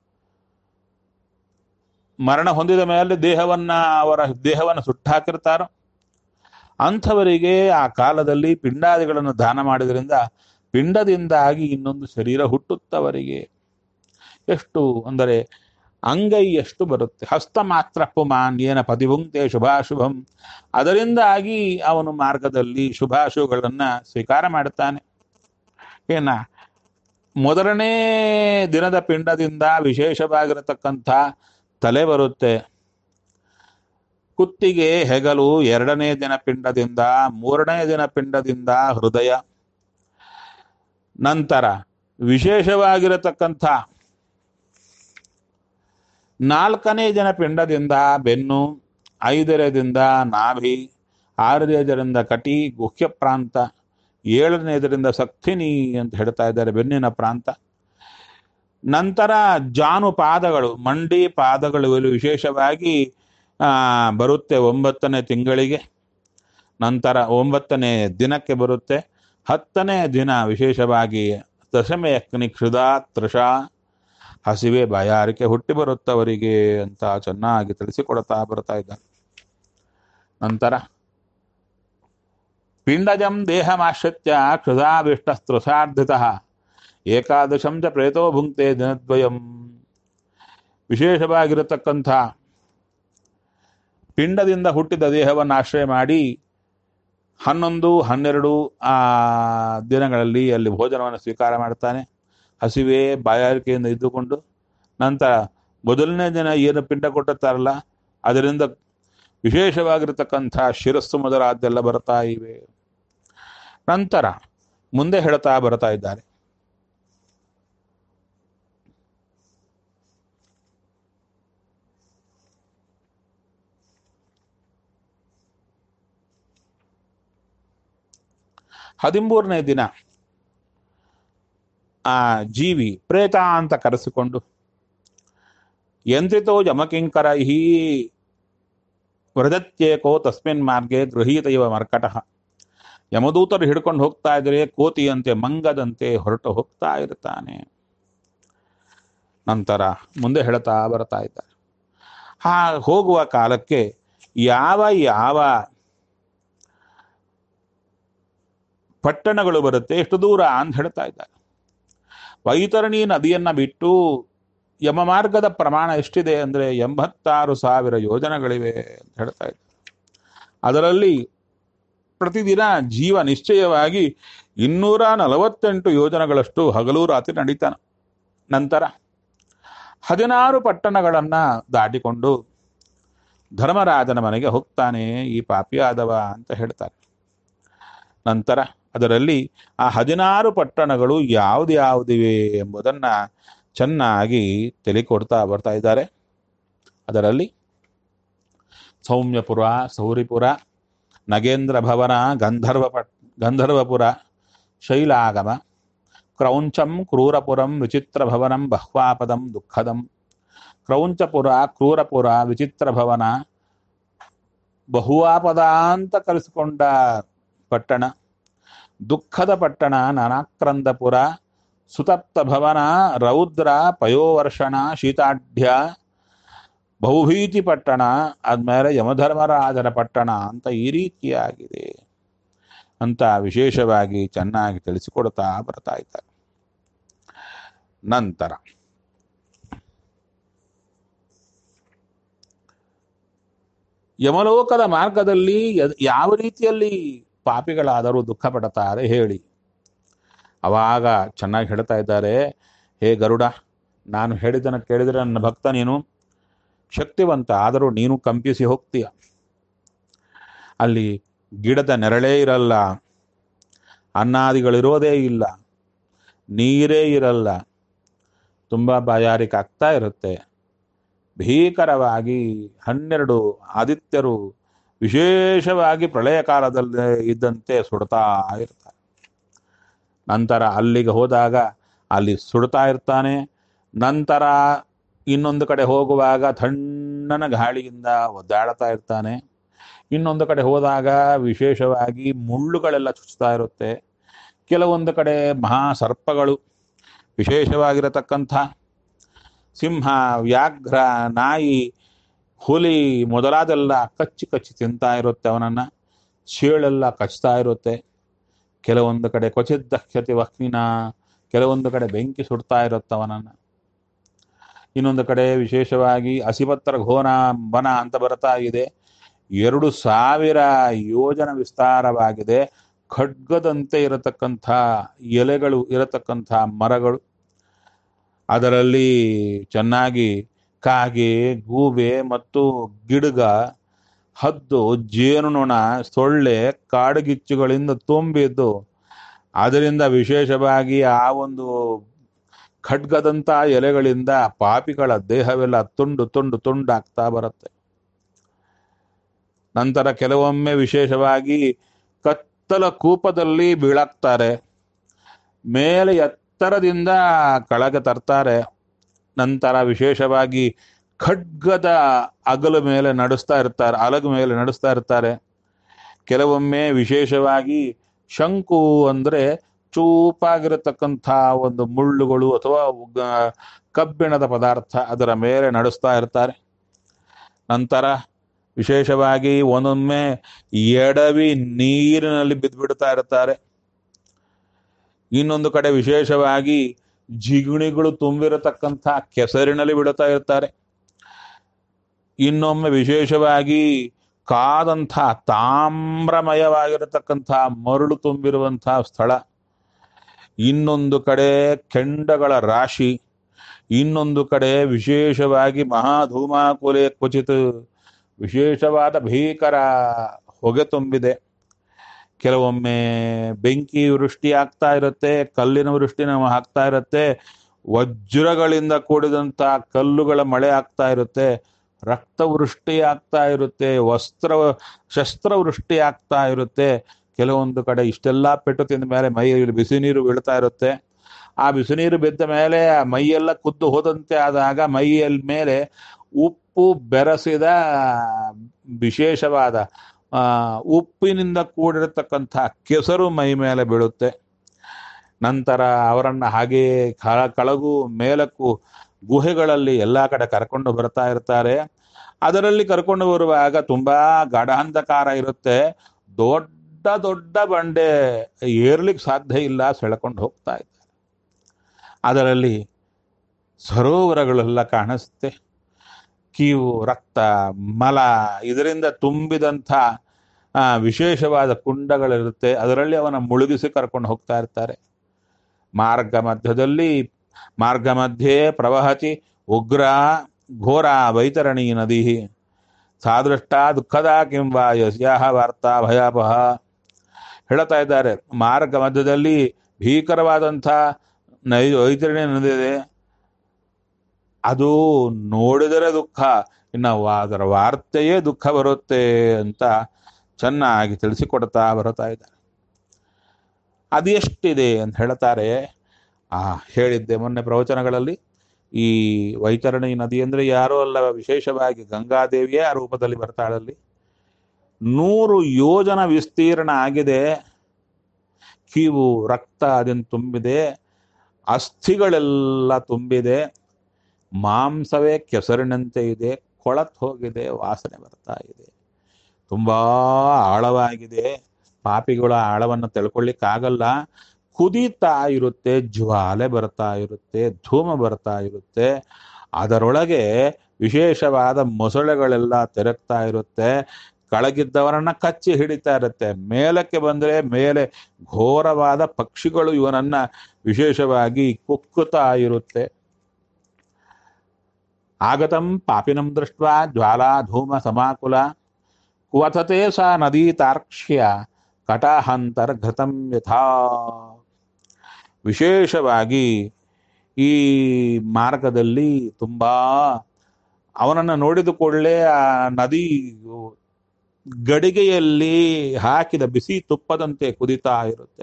ಮರಣ ಹೊಂದಿದ ಮೇಲೆ ದೇಹವನ್ನ ಅವರ ದೇಹವನ್ನು ಸುಟ್ಟಾಕಿರ್ತಾರೋ ಅಂಥವರಿಗೆ ಆ ಕಾಲದಲ್ಲಿ ಪಿಂಡಾದಿಗಳನ್ನು ದಾನ ಮಾಡಿದ್ರಿಂದ ಪಿಂಡದಿಂದಾಗಿ ಇನ್ನೊಂದು ಶರೀರ ಹುಟ್ಟುತ್ತವರಿಗೆ ಎಷ್ಟು ಅಂದರೆ ಅಂಗೈ ಎಷ್ಟು ಬರುತ್ತೆ ಹಸ್ತ ಮಾತ್ರ ಪುಮಾನ್ಯೇನ ಪದಿಭುಂಕ್ತೆ ಶುಭಾಶುಭಂ ಅದರಿಂದಾಗಿ ಅವನು ಮಾರ್ಗದಲ್ಲಿ ಶುಭಾಶುಭಗಳನ್ನ ಸ್ವೀಕಾರ ಮಾಡುತ್ತಾನೆ ಏನ ಮೊದಲನೇ ದಿನದ ಪಿಂಡದಿಂದ ವಿಶೇಷವಾಗಿರತಕ್ಕಂಥ ತಲೆ ಬರುತ್ತೆ ಕುತ್ತಿಗೆ ಹೆಗಲು ಎರಡನೇ ದಿನ ಪಿಂಡದಿಂದ ಮೂರನೇ ದಿನ ಪಿಂಡದಿಂದ ಹೃದಯ ನಂತರ ವಿಶೇಷವಾಗಿರತಕ್ಕಂಥ ನಾಲ್ಕನೇ ದಿನ ಪಿಂಡದಿಂದ ಬೆನ್ನು ಐದನೇದಿಂದ ನಾಭಿ ಆರನೇದರಿಂದ ಕಟಿ ಗುಹ್ಯ ಪ್ರಾಂತ ಏಳನೇದರಿಂದ ಸಕ್ತಿನಿ ಅಂತ ಹೇಳ್ತಾ ಇದ್ದಾರೆ ಬೆನ್ನಿನ ಪ್ರಾಂತ ನಂತರ ಜಾನು ಪಾದಗಳು ಮಂಡಿ ಪಾದಗಳು ಇವೆಲ್ಲ ವಿಶೇಷವಾಗಿ ಆ, ಬರುತ್ತೆ ಒಂಬತ್ತನೇ ತಿಂಗಳಿಗೆ ನಂತರ ಒಂಬತ್ತನೇ ದಿನಕ್ಕೆ ಬರುತ್ತೆ ಹತ್ತನೇ ದಿನ ವಿಶೇಷವಾಗಿ ದಶಮೆ ಅಗ್ನಿ ಕ್ಷುಧಾ ತೃಷ ಹಸಿವೆ ಬಾಯಾರಿಕೆ ಹುಟ್ಟಿ ಬರುತ್ತವರಿಗೆ ಅಂತ ಚೆನ್ನಾಗಿ ತಿಳಿಸಿಕೊಡ್ತಾ ಬರ್ತಾ ಇದ್ದಾರೆ ನಂತರ ಪಿಂಡಜಂ ದೇಹಮಾಶ್ರಿತ್ಯ ಕ್ಷುಧಾಭಿಷ್ಟಸ್ತೃಸಾರ್ಧಿತ ಏಕಾದಶಂ ಚ ಪ್ರೇತೋ ಭುಂಕ್ತೆ ದಿನದ್ವಯಂ ವಿಶೇಷವಾಗಿರತಕ್ಕಂಥ ಪಿಂಡದಿಂದ ಹುಟ್ಟಿದ ದೇಹವನ್ನು ಆಶ್ರಯ ಮಾಡಿ ಹನ್ನೊಂದು ಹನ್ನೆರಡು ಆ ದಿನಗಳಲ್ಲಿ ಅಲ್ಲಿ ಭೋಜನವನ್ನು ಸ್ವೀಕಾರ ಮಾಡ್ತಾನೆ ಹಸಿವೆ ಬಾಯಾರಿಕೆಯಿಂದ ಇದ್ದುಕೊಂಡು ನಂತರ ಮೊದಲನೇ ದಿನ ಏನು ಪಿಂಡ ಕೊಟ್ಟಿರ್ತಾರಲ್ಲ ಅದರಿಂದ ವಿಶೇಷವಾಗಿರತಕ್ಕಂಥ ಶಿರಸ್ಸು ಮೊದಲಾದ್ದೆಲ್ಲ ಬರ್ತಾ ಇವೆ ನಂತರ ಮುಂದೆ ಹೇಳ್ತಾ ಬರ್ತಾ ಇದ್ದಾರೆ ಹದಿಮೂರನೇ ದಿನ ಆ ಜೀವಿ ಪ್ರೇತ ಅಂತ ಕರೆಸಿಕೊಂಡು ಯಂತ್ರಿತೋ ಯಮಕಿಂಕರ ಹೀ ವ್ರಜತ್ಯೇಕೋ ತಸ್ಮಿನ್ ಮಾರ್ಗೆ ಗೃಹೀತ ಇವ ಮರ್ಕಟಃ ಯಮದೂತರು ಹಿಡ್ಕೊಂಡು ಹೋಗ್ತಾ ಇದ್ರೆ ಕೋತಿಯಂತೆ ಮಂಗದಂತೆ ಹೊರಟು ಹೋಗ್ತಾ ಇರ್ತಾನೆ ನಂತರ ಮುಂದೆ ಹೇಳ್ತಾ ಬರ್ತಾ ಇದ್ದಾರೆ ಆ ಹೋಗುವ ಕಾಲಕ್ಕೆ ಯಾವ ಯಾವ ಪಟ್ಟಣಗಳು ಬರುತ್ತೆ ಎಷ್ಟು ದೂರ ಅಂತ ಹೇಳ್ತಾ ಇದ್ದಾರೆ ವೈತರಣಿ ನದಿಯನ್ನ ಬಿಟ್ಟು ಯಮ ಮಾರ್ಗದ ಪ್ರಮಾಣ ಎಷ್ಟಿದೆ ಅಂದ್ರೆ ಎಂಬತ್ತಾರು ಸಾವಿರ ಯೋಜನೆಗಳಿವೆ ಅಂತ ಹೇಳ್ತಾ ಇದ್ದಾರೆ ಅದರಲ್ಲಿ ಪ್ರತಿದಿನ ಜೀವ ನಿಶ್ಚಯವಾಗಿ ಇನ್ನೂರ ನಲವತ್ತೆಂಟು ಯೋಜನೆಗಳಷ್ಟು ಹಗಲು ರಾತ್ರಿ ನಡೀತಾನೆ ನಂತರ ಹದಿನಾರು ಪಟ್ಟಣಗಳನ್ನ ದಾಟಿಕೊಂಡು ಧರ್ಮರಾಜನ ಮನೆಗೆ ಹೋಗ್ತಾನೆ ಈ ಪಾಪಿಯಾದವ ಅಂತ ಹೇಳ್ತಾರೆ ನಂತರ ಅದರಲ್ಲಿ ಆ ಹದಿನಾರು ಪಟ್ಟಣಗಳು ಯಾವ್ದ್ಯಾವ್ದಿವೆ ಎಂಬುದನ್ನ ಚೆನ್ನಾಗಿ ಕೊಡ್ತಾ ಬರ್ತಾ ಇದ್ದಾರೆ ಅದರಲ್ಲಿ ಸೌಮ್ಯಪುರ ಸೌರಿಪುರ ನಗೇಂದ್ರ ಭವನ ಗಂಧರ್ವ ಪಟ್ ಗಂಧರ್ವಪುರ ಶೈಲಾಗಮ ಕ್ರೌಂಚಂ ಕ್ರೂರಪುರಂ ವಿಚಿತ್ರ ಭವನಂ ಬಹ್ವಾಪದಂ ದುಃಖದಂ ಕ್ರೌಂಚಪುರ ಕ್ರೂರಪುರ ವಿಚಿತ್ರ ಭವನ ಬಹುವಾಪದ ಅಂತ ಕರೆಸಿಕೊಂಡ ಪಟ್ಟಣ ದುಃಖದ ಪಟ್ಟಣ ನಾನಾಕ್ರಂದಪುರ ಸುತಪ್ತ ಭವನ ರೌದ್ರ ಪಯೋವರ್ಷಣ ಶೀತಾಢ್ಯ ಬಹುಭೀತಿ ಪಟ್ಟಣ ಆದ್ಮೇಲೆ ಯಮಧರ್ಮರಾಜನ ಪಟ್ಟಣ ಅಂತ ಈ ರೀತಿಯಾಗಿದೆ ಅಂತ ವಿಶೇಷವಾಗಿ ಚೆನ್ನಾಗಿ ತಿಳಿಸಿಕೊಡ್ತಾ ಬರ್ತಾ ಇದ್ದಾರೆ ನಂತರ ಯಮಲೋಕದ ಮಾರ್ಗದಲ್ಲಿ ಯದ್- ಯಾವ ರೀತಿಯಲ್ಲಿ ಪಾಪಿಗಳಾದರೂ ದುಃಖ ಪಡುತ್ತಾರೆ ಹೇಳಿ ಅವಾಗ ಚೆನ್ನಾಗಿ ಹೇಳ್ತಾ ಇದ್ದಾರೆ ಹೇ ಗರುಡ ನಾನು ಹೇಳಿದ್ದನ್ನು ಕೇಳಿದರೆ ನನ್ನ ಭಕ್ತ ನೀನು ಶಕ್ತಿವಂತ ಆದರೂ ನೀನು ಕಂಪಿಸಿ ಹೋಗ್ತೀಯ ಅಲ್ಲಿ ಗಿಡದ ನೆರಳೇ ಇರಲ್ಲ ಅನ್ನಾದಿಗಳಿರೋದೇ ಇಲ್ಲ ನೀರೇ ಇರಲ್ಲ ತುಂಬ ಬಾಯಾರಿಕೆ ಆಗ್ತಾ ಇರುತ್ತೆ ಭೀಕರವಾಗಿ ಹನ್ನೆರಡು ಆದಿತ್ಯರು ವಿಶೇಷವಾಗಿ ಪ್ರಳಯ ಕಾಲದಲ್ಲಿ ಇದ್ದಂತೆ ಸುಡ್ತಾ ಇರ್ತಾರೆ ನಂತರ ಅಲ್ಲಿಗೆ ಹೋದಾಗ ಅಲ್ಲಿ ಸುಡ್ತಾ ಇರ್ತಾನೆ ನಂತರ ಇನ್ನೊಂದು ಕಡೆ ಹೋಗುವಾಗ ತಣ್ಣನ ಗಾಳಿಯಿಂದ ಒದ್ದಾಡ್ತಾ ಇರ್ತಾನೆ ಇನ್ನೊಂದು ಕಡೆ ಹೋದಾಗ ವಿಶೇಷವಾಗಿ ಮುಳ್ಳುಗಳೆಲ್ಲ ಚುಚ್ತಾ ಇರುತ್ತೆ ಕೆಲವೊಂದು ಕಡೆ ಮಹಾ ಸರ್ಪಗಳು ವಿಶೇಷವಾಗಿರತಕ್ಕಂಥ ಸಿಂಹ ವ್ಯಾಘ್ರ ನಾಯಿ ಹುಲಿ ಮೊದಲಾದೆಲ್ಲ ಕಚ್ಚಿ ಕಚ್ಚಿ ತಿಂತಾ ಇರುತ್ತೆ ಅವನನ್ನು ಚೇಳೆಲ್ಲ ಕಚ್ತಾ ಇರುತ್ತೆ ಕೆಲವೊಂದು ಕಡೆ ಕ್ವಚಿದ್ದಕ್ಷತಿ ವಹ್ನಿನ ಕೆಲವೊಂದು ಕಡೆ ಬೆಂಕಿ ಸುಡ್ತಾ ಇರುತ್ತೆ ಅವನನ್ನು ಇನ್ನೊಂದು ಕಡೆ ವಿಶೇಷವಾಗಿ ಅಸಿಪತ್ರ ಘೋನ ವನ ಅಂತ ಬರ್ತಾ ಇದೆ ಎರಡು ಸಾವಿರ ಯೋಜನ ವಿಸ್ತಾರವಾಗಿದೆ ಖಡ್ಗದಂತೆ ಇರತಕ್ಕಂಥ ಎಲೆಗಳು ಇರತಕ್ಕಂಥ ಮರಗಳು ಅದರಲ್ಲಿ ಚೆನ್ನಾಗಿ ಕಾಗೆ ಗೂಬೆ ಮತ್ತು ಗಿಡಗ ಹದ್ದು ಜೇನುನೊಣ ಸೊಳ್ಳೆ ಕಾಡುಗಿಚ್ಚುಗಳಿಂದ ತುಂಬಿದ್ದು ಅದರಿಂದ ವಿಶೇಷವಾಗಿ ಆ ಒಂದು ಖಡ್ಗದಂಥ ಎಲೆಗಳಿಂದ ಪಾಪಿಗಳ ದೇಹವೆಲ್ಲ ತುಂಡು ತುಂಡು ತುಂಡಾಗ್ತಾ ಬರುತ್ತೆ ನಂತರ ಕೆಲವೊಮ್ಮೆ ವಿಶೇಷವಾಗಿ ಕತ್ತಲ ಕೂಪದಲ್ಲಿ ಬೀಳಾಕ್ತಾರೆ ಮೇಲೆ ಎತ್ತರದಿಂದ ಕೆಳಗೆ ತರ್ತಾರೆ ನಂತರ ವಿಶೇಷವಾಗಿ ಖಡ್ಗದ ಅಗಲು ಮೇಲೆ ನಡೆಸ್ತಾ ಇರ್ತಾರೆ ಅಲಗು ಮೇಲೆ ನಡೆಸ್ತಾ ಇರ್ತಾರೆ ಕೆಲವೊಮ್ಮೆ ವಿಶೇಷವಾಗಿ ಶಂಕು ಅಂದರೆ ಚೂಪಾಗಿರತಕ್ಕಂಥ ಒಂದು ಮುಳ್ಳುಗಳು ಅಥವಾ ಗ- ಕಬ್ಬಿಣದ ಪದಾರ್ಥ ಅದರ ಮೇಲೆ ನಡೆಸ್ತಾ ಇರ್ತಾರೆ ನಂತರ ವಿಶೇಷವಾಗಿ ಒಂದೊಮ್ಮೆ ಎಡವಿ ನೀರಿನಲ್ಲಿ ಬಿದ್ದುಬಿಡ್ತಾ ಇರ್ತಾರೆ ಇನ್ನೊಂದು ಕಡೆ ವಿಶೇಷವಾಗಿ ಜಿಗುಣಿಗಳು ತುಂಬಿರತಕ್ಕಂಥ ಕೆಸರಿನಲ್ಲಿ ಬಿಡುತ್ತಾ ಇರ್ತಾರೆ ಇನ್ನೊಮ್ಮೆ ವಿಶೇಷವಾಗಿ ಕಾದಂಥ ತಾಮ್ರಮಯವಾಗಿರತಕ್ಕಂಥ ಮರಳು ತುಂಬಿರುವಂತಹ ಸ್ಥಳ ಇನ್ನೊಂದು ಕಡೆ ಕೆಂಡಗಳ ರಾಶಿ ಇನ್ನೊಂದು ಕಡೆ ವಿಶೇಷವಾಗಿ ಮಹಾಧೂಮಾಕುಲೆ ಕ್ವಚಿತ್ ವಿಶೇಷವಾದ ಭೀಕರ ಹೊಗೆ ತುಂಬಿದೆ ಕೆಲವೊಮ್ಮೆ ಬೆಂಕಿ ವೃಷ್ಟಿ ಆಗ್ತಾ ಇರುತ್ತೆ ಕಲ್ಲಿನ ವೃಷ್ಟಿನ ಆಗ್ತಾ ಇರುತ್ತೆ ವಜ್ರಗಳಿಂದ ಕೂಡಿದಂಥ ಕಲ್ಲುಗಳ ಮಳೆ ಆಗ್ತಾ ಇರುತ್ತೆ ರಕ್ತವೃಷ್ಟಿ ಆಗ್ತಾ ಇರುತ್ತೆ ವಸ್ತ್ರ ಶಸ್ತ್ರವೃಷ್ಟಿ ಆಗ್ತಾ ಇರುತ್ತೆ ಕೆಲವೊಂದು ಕಡೆ ಇಷ್ಟೆಲ್ಲ ಪೆಟ್ಟು ತಿಂದ ಮೇಲೆ ಮೈಯಲ್ಲಿ ಬಿಸಿ ನೀರು ಬೀಳ್ತಾ ಇರುತ್ತೆ ಆ ಬಿಸಿ ನೀರು ಬಿದ್ದ ಮೇಲೆ ಆ ಮೈಯೆಲ್ಲ ಕುದ್ದು ಹೋದಂತೆ ಆದಾಗ ಮೈಯ ಮೇಲೆ ಉಪ್ಪು ಬೆರೆಸಿದ ವಿಶೇಷವಾದ ಆ, ಉಪ್ಪಿನಿಂದ ಕೂಡಿರತಕ್ಕಂಥ ಕೆಸರು ಮೈ ಮೇಲೆ ಬೀಳುತ್ತೆ ನಂತರ ಅವರನ್ನ ಹಾಗೆ ಕ- ಕೆಳಗೂ ಮೇಲಕ್ಕೂ ಗುಹೆಗಳಲ್ಲಿ ಎಲ್ಲ ಕಡೆ ಕರ್ಕೊಂಡು ಬರ್ತಾ ಇರ್ತಾರೆ ಅದರಲ್ಲಿ ಕರ್ಕೊಂಡು ಬರುವಾಗ ತುಂಬಾ ಗಾಢಾಂಧಕಾರ ಇರುತ್ತೆ ದೊಡ್ಡ ದೊಡ್ಡ ಬಂಡೆ ಏರ್ಲಿಕ್ಕೆ ಸಾಧ್ಯ ಇಲ್ಲ ಸೆಳ್ಕೊಂಡು ಹೋಗ್ತಾ ಇದ್ದಾರೆ ಅದರಲ್ಲಿ ಸರೋವರಗಳೆಲ್ಲ ಕಾಣಿಸುತ್ತೆ ಕೀವು ರಕ್ತ ಮಲ ಇದರಿಂದ ತುಂಬಿದಂಥ ಆ, ವಿಶೇಷವಾದ ಕುಂಡಗಳಿರುತ್ತೆ ಅದರಲ್ಲಿ ಅವನ ಮುಳುಗಿಸಿ ಕರ್ಕೊಂಡು ಹೋಗ್ತಾ ಇರ್ತಾರೆ ಮಾರ್ಗ ಮಧ್ಯದಲ್ಲಿ ಮಾರ್ಗ ಮಧ್ಯೆ ಪ್ರವಹತಿ ಉಗ್ರ ಘೋರ ವೈತರಣಿ ನದಿ ಸಾದೃಷ್ಟ ದುಃಖದ ಕಿಂಬ ಯಸ್ಯಾಹ ವಾರ್ತಾ ಭಯಾಪಹ ಹೇಳ್ತಾ ಇದ್ದಾರೆ ಮಾರ್ಗ ಮಧ್ಯದಲ್ಲಿ ಭೀಕರವಾದಂಥ ನೈ ವೈತರಣಿ ನದಿ ಇದೆ ಅದು ನೋಡಿದರೆ ದುಃಖ ಇನ್ನು ವಾ- ಅದರ ವಾರ್ತೆಯೇ ದುಃಖ ಬರುತ್ತೆ ಅಂತ ಚೆನ್ನಾಗಿ ತಿಳಿಸಿಕೊಡ್ತಾ ಬರ್ತಾ ಇದ್ದಾರೆ ಅದು ಎಷ್ಟಿದೆ ಅಂತ ಹೇಳ್ತಾರೆ ಆ ಹೇಳಿದ್ದೆ ಮೊನ್ನೆ ಪ್ರವಚನಗಳಲ್ಲಿ ಈ ವೈತರಣಿ ನದಿ ಅಂದ್ರೆ ಯಾರೋ ಅಲ್ಲ ವಿಶೇಷವಾಗಿ ಗಂಗಾದೇವಿಯೇ ಆ ರೂಪದಲ್ಲಿ ಬರ್ತಾಳಲ್ಲಿ ನೂರು ಯೋಜನ ವಿಸ್ತೀರ್ಣ ಆಗಿದೆ ಕೀವು ರಕ್ತ ಅದನ್ನು ತುಂಬಿದೆ ಅಸ್ಥಿಗಳೆಲ್ಲ ತುಂಬಿದೆ ಮಾಂಸವೇ ಕೆಸರಿನಂತೆ ಇದೆ ಕೊಳತ್ ಹೋಗಿದೆ ವಾಸನೆ ಬರ್ತಾ ಇದೆ ತುಂಬಾ ಆಳವಾಗಿದೆ ಪಾಪಿಗಳ ಆಳವನ್ನು ತಿಳ್ಕೊಳ್ಳಿಕ್ಕಾಗಲ್ಲ ಕುದೀತಾ ಇರುತ್ತೆ ಜ್ವಾಲೆ ಬರ್ತಾ ಇರುತ್ತೆ ಧೂಮ ಬರ್ತಾ ಇರುತ್ತೆ ಅದರೊಳಗೆ ವಿಶೇಷವಾದ ಮೊಸಳೆಗಳೆಲ್ಲ ತೆರಗ್ತಾ ಇರುತ್ತೆ ಕೆಳಗಿದ್ದವರನ್ನ ಕಚ್ಚಿ ಹಿಡಿತಾ ಇರುತ್ತೆ ಮೇಲಕ್ಕೆ ಬಂದರೆ ಮೇಲೆ ಘೋರವಾದ ಪಕ್ಷಿಗಳು ಇವನನ್ನ ವಿಶೇಷವಾಗಿ ಕುಕ್ಕುತ್ತಾ ಇರುತ್ತೆ ಆಗತಂ ಪಾಪಿನಂ ದೃಷ್ಟ ಜ್ವಾಲಾ ಧೂಮ ಸಮಾಕುಲ ಕ್ವಥತೆ ಸಾ ನದೀ ತಾರ್ಕ್ಷ್ಯ ಕಟಾಹಂತರ್ಘತಂ ಯಥಾ ವಿಶೇಷವಾಗಿ ಈ ಮಾರ್ಗದಲ್ಲಿ ತುಂಬಾ ಅವನನ್ನು ನೋಡಿದ ಕೂಡಲೇ ಆ ನದಿ ಗಡಿಗೆಯಲ್ಲಿ ಹಾಕಿದ ಬಿಸಿ ತುಪ್ಪದಂತೆ ಕುದಿತಾ ಇರುತ್ತೆ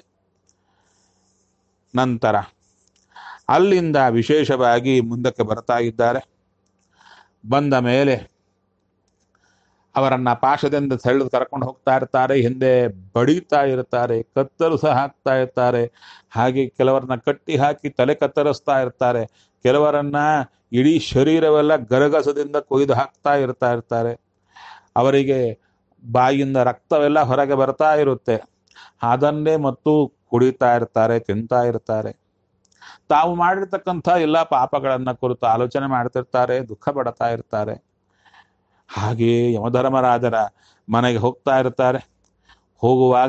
ನಂತರ ಅಲ್ಲಿಂದ ವಿಶೇಷವಾಗಿ ಮುಂದಕ್ಕೆ ಬರ್ತಾ ಇದ್ದಾರೆ ಬಂದ ಮೇಲೆ ಅವರನ್ನ ಪಾಶದಿಂದ ಸೆಳೆದು ಕರ್ಕೊಂಡು ಹೋಗ್ತಾ ಇರ್ತಾರೆ ಹಿಂದೆ ಬಡಿತಾ ಇರ್ತಾರೆ ಕತ್ತಲು ಸಹ ಹಾಕ್ತಾ ಇರ್ತಾರೆ ಹಾಗೆ ಕೆಲವರನ್ನ ಕಟ್ಟಿ ಹಾಕಿ ತಲೆ ಕತ್ತರಿಸ್ತಾ ಇರ್ತಾರೆ ಕೆಲವರನ್ನ ಇಡೀ ಶರೀರವೆಲ್ಲ ಗರಗಸದಿಂದ ಕೊಯ್ದು ಹಾಕ್ತಾ ಇರ್ತಾ ಇರ್ತಾರೆ ಅವರಿಗೆ ಬಾಯಿಯಿಂದ ರಕ್ತವೆಲ್ಲ ಹೊರಗೆ ಬರ್ತಾ ಇರುತ್ತೆ ಅದನ್ನೇ ಮತ್ತು ಕುಡಿತಾ ಇರ್ತಾರೆ ತಿಂತಾ ಇರ್ತಾರೆ ತಾವು ಮಾಡಿರ್ತಕ್ಕಂಥ ಎಲ್ಲ ಪಾಪಗಳನ್ನ ಕುರಿತು ಆಲೋಚನೆ ಮಾಡ್ತಿರ್ತಾರೆ ದುಃಖ ಪಡ್ತಾ ಇರ್ತಾರೆ ಹಾಗೆಯೇ ಯಮಧರ್ಮರಾಜರ ಮನೆಗೆ ಹೋಗ್ತಾ ಇರ್ತಾರೆ ಹೋಗುವಾಗ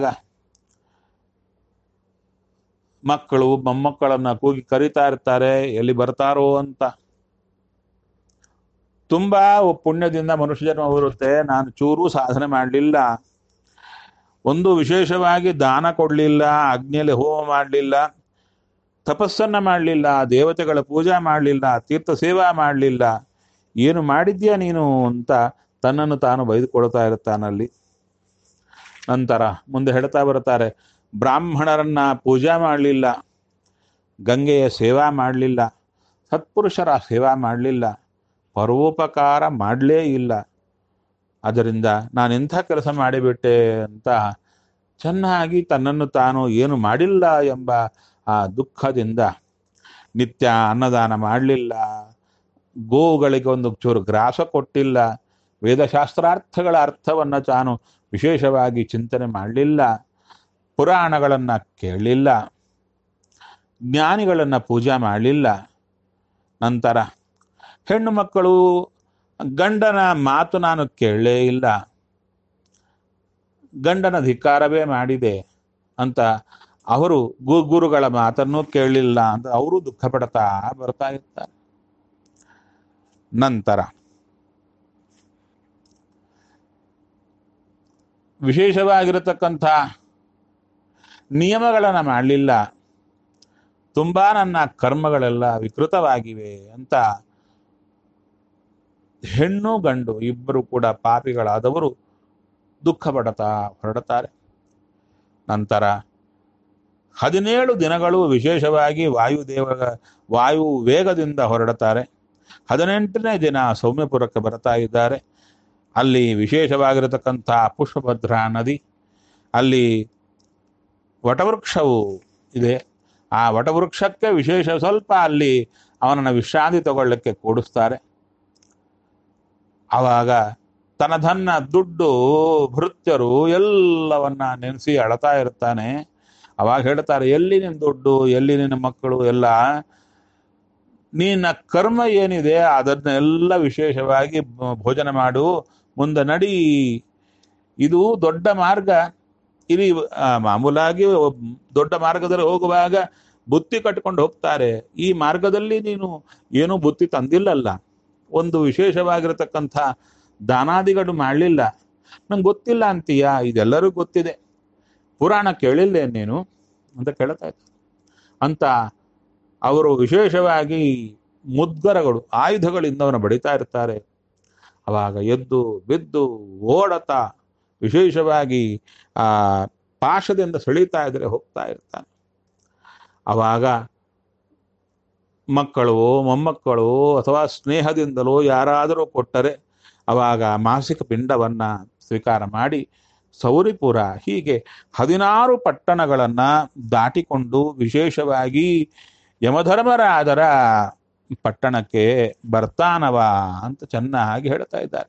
ಮಕ್ಕಳು ಮೊಮ್ಮಕ್ಕಳನ್ನ ಕೂಗಿ ಕರಿತಾ ಇರ್ತಾರೆ ಎಲ್ಲಿ ಬರ್ತಾರೋ ಅಂತ ತುಂಬಾ ಪುಣ್ಯದಿಂದ ಮನುಷ್ಯ ಜನ್ಮ ಬರುತ್ತೆ ನಾನು ಚೂರು ಸಾಧನೆ ಮಾಡಲಿಲ್ಲ ಒಂದು ವಿಶೇಷವಾಗಿ ದಾನ ಕೊಡಲಿಲ್ಲ ಅಗ್ನಿಯಲ್ಲಿ ಹೋಮ ಮಾಡಲಿಲ್ಲ ತಪಸ್ಸನ್ನ ಮಾಡಲಿಲ್ಲ ದೇವತೆಗಳ ಪೂಜೆ ಮಾಡಲಿಲ್ಲ ತೀರ್ಥ ಸೇವಾ ಮಾಡಲಿಲ್ಲ ಏನು ಮಾಡಿದ್ಯಾ ನೀನು ಅಂತ ತನ್ನನ್ನು ತಾನು ಬೈದುಕೊಳ್ತಾ ಇರ್ತಾನಲ್ಲಿ ನಂತರ ಮುಂದೆ ಹೇಳ್ತಾ ಬರ್ತಾರೆ ಬ್ರಾಹ್ಮಣರನ್ನ ಪೂಜೆ ಮಾಡಲಿಲ್ಲ ಗಂಗೆಯ ಸೇವಾ ಮಾಡಲಿಲ್ಲ ಸತ್ಪುರುಷರ ಸೇವಾ ಮಾಡಲಿಲ್ಲ ಪರೋಪಕಾರ ಮಾಡಲೇ ಇಲ್ಲ ಅದರಿಂದ ನಾನು ಎಂಥ ಕೆಲಸ ಮಾಡಿಬಿಟ್ಟೆ ಅಂತ ಚೆನ್ನಾಗಿ ತನ್ನನ್ನು ತಾನು ಏನು ಮಾಡಿಲ್ಲ ಎಂಬ ಆ ದುಃಖದಿಂದ ನಿತ್ಯ ಅನ್ನದಾನ ಮಾಡಲಿಲ್ಲ ಗೋವುಗಳಿಗೆ ಒಂದು ಚೂರು ಗ್ರಾಸ ಕೊಟ್ಟಿಲ್ಲ ವೇದಶಾಸ್ತ್ರಾರ್ಥಗಳ ಅರ್ಥವನ್ನು ತಾನು ವಿಶೇಷವಾಗಿ ಚಿಂತನೆ ಮಾಡಲಿಲ್ಲ ಪುರಾಣಗಳನ್ನು ಕೇಳಲಿಲ್ಲ ಜ್ಞಾನಿಗಳನ್ನು ಪೂಜೆ ಮಾಡಲಿಲ್ಲ ನಂತರ ಹೆಣ್ಣು ಮಕ್ಕಳು ಗಂಡನ ಮಾತು ನಾನು ಕೇಳಲೇ ಇಲ್ಲ ಗಂಡನ ಧಿಕ್ಕಾರವೇ ಮಾಡಿದೆ ಅಂತ ಅವರು ಗು ಗುರುಗಳ ಮಾತನ್ನು ಕೇಳಲಿಲ್ಲ ಅಂತ ಅವರು ದುಃಖ ಪಡ್ತಾ ಬರ್ತಾ ಇರ್ತಾರೆ ನಂತರ ವಿಶೇಷವಾಗಿರತಕ್ಕಂಥ ನಿಯಮಗಳನ್ನು ಮಾಡಲಿಲ್ಲ ತುಂಬಾ ನನ್ನ ಕರ್ಮಗಳೆಲ್ಲ ವಿಕೃತವಾಗಿವೆ ಅಂತ ಹೆಣ್ಣು ಗಂಡು ಇಬ್ಬರು ಕೂಡ ಪಾಪಿಗಳಾದವರು ದುಃಖ ಪಡತಾ ಹೊರಡುತ್ತಾರೆ ನಂತರ ಹದಿನೇಳು ದಿನಗಳು ವಿಶೇಷವಾಗಿ ವಾಯುದೇವ ವಾಯು ವೇಗದಿಂದ ಹೊರಡುತ್ತಾರೆ ಹದಿನೆಂಟನೇ ದಿನ ಸೌಮ್ಯಪುರಕ್ಕೆ ಬರ್ತಾ ಇದ್ದಾರೆ ಅಲ್ಲಿ ವಿಶೇಷವಾಗಿರತಕ್ಕಂಥ ಪುಷ್ಪಭದ್ರಾ ನದಿ ಅಲ್ಲಿ ವಟವೃಕ್ಷವು ಇದೆ ಆ ವಟವೃಕ್ಷಕ್ಕೆ ವಿಶೇಷ ಸ್ವಲ್ಪ ಅಲ್ಲಿ ಅವನನ್ನು ವಿಶ್ರಾಂತಿ ತಗೊಳ್ಳಕ್ಕೆ ಕೂಡಿಸ್ತಾರೆ ಆವಾಗ ತನ್ನದನ್ನ ದುಡ್ಡು ಭೃತ್ಯರು ಎಲ್ಲವನ್ನ ನೆನೆಸಿ ಅಳತಾ ಇರ್ತಾನೆ ಅವಾಗ ಹೇಳ್ತಾರೆ ಎಲ್ಲಿ ನಿನ್ನ ದುಡ್ಡು ಎಲ್ಲಿ ನಿನ್ನ ಮಕ್ಕಳು ಎಲ್ಲ ನಿನ್ನ ಕರ್ಮ ಏನಿದೆ ಅದನ್ನೆಲ್ಲ ವಿಶೇಷವಾಗಿ ಭೋಜನ ಮಾಡು ಮುಂದೆ ನಡಿ ಇದು ದೊಡ್ಡ ಮಾರ್ಗ ಇಲ್ಲಿ ಆ, ಮಾಮೂಲಾಗಿ ಒಬ್- ದೊಡ್ಡ ಮಾರ್ಗದಲ್ಲಿ ಹೋಗುವಾಗ ಬುತ್ತಿ ಕಟ್ಕೊಂಡು ಹೋಗ್ತಾರೆ ಈ ಮಾರ್ಗದಲ್ಲಿ ನೀನು ಏನೂ ಬುತ್ತಿ ತಂದಿಲ್ಲಲ್ಲ ಒಂದು ವಿಶೇಷವಾಗಿರತಕ್ಕಂಥ ದಾನಾದಿಗಳು ಮಾಡಲಿಲ್ಲ ನಂಗೆ ಗೊತ್ತಿಲ್ಲ ಅಂತೀಯ ಇದೆಲ್ಲರೂ ಗೊತ್ತಿದೆ ಪುರಾಣ ಕೇಳಿಲ್ಲ ನೀನು ಅಂತ ಕೇಳ್ತಾ ಇದ್ದ ಅಂತ ಅವರು ವಿಶೇಷವಾಗಿ ಮುದ್ಗರಗಳು ಆಯುಧಗಳಿಂದ ಅವನ ಬಡಿತಾ ಇರ್ತಾರೆ ಅವಾಗ ಎದ್ದು ಬಿದ್ದು ಓಡತಾ ವಿಶೇಷವಾಗಿ ಆ ಪಾಶದಿಂದ ಸೆಳೀತಾ ಇದ್ರೆ ಹೋಗ್ತಾ ಇರ್ತಾನೆ ಅವಾಗ ಮಕ್ಕಳು ಮೊಮ್ಮಕ್ಕಳು ಅಥವಾ ಸ್ನೇಹದಿಂದಲೋ ಯಾರಾದರೂ ಕೊಟ್ಟರೆ ಅವಾಗ ಮಾಸಿಕ ಪಿಂಡವನ್ನ ಸ್ವೀಕಾರ ಮಾಡಿ ಸೌರಿಪುರ ಹೀಗೆ ಹದಿನಾರು ಪಟ್ಟಣಗಳನ್ನ ದಾಟಿಕೊಂಡು ವಿಶೇಷವಾಗಿ ಯಮಧರ್ಮರಾದರ ಪಟ್ಟಣಕ್ಕೆ ಬರ್ತಾನವ ಅಂತ ಚೆನ್ನಾಗಿ ಹೇಳ್ತಾ ಇದ್ದಾರೆ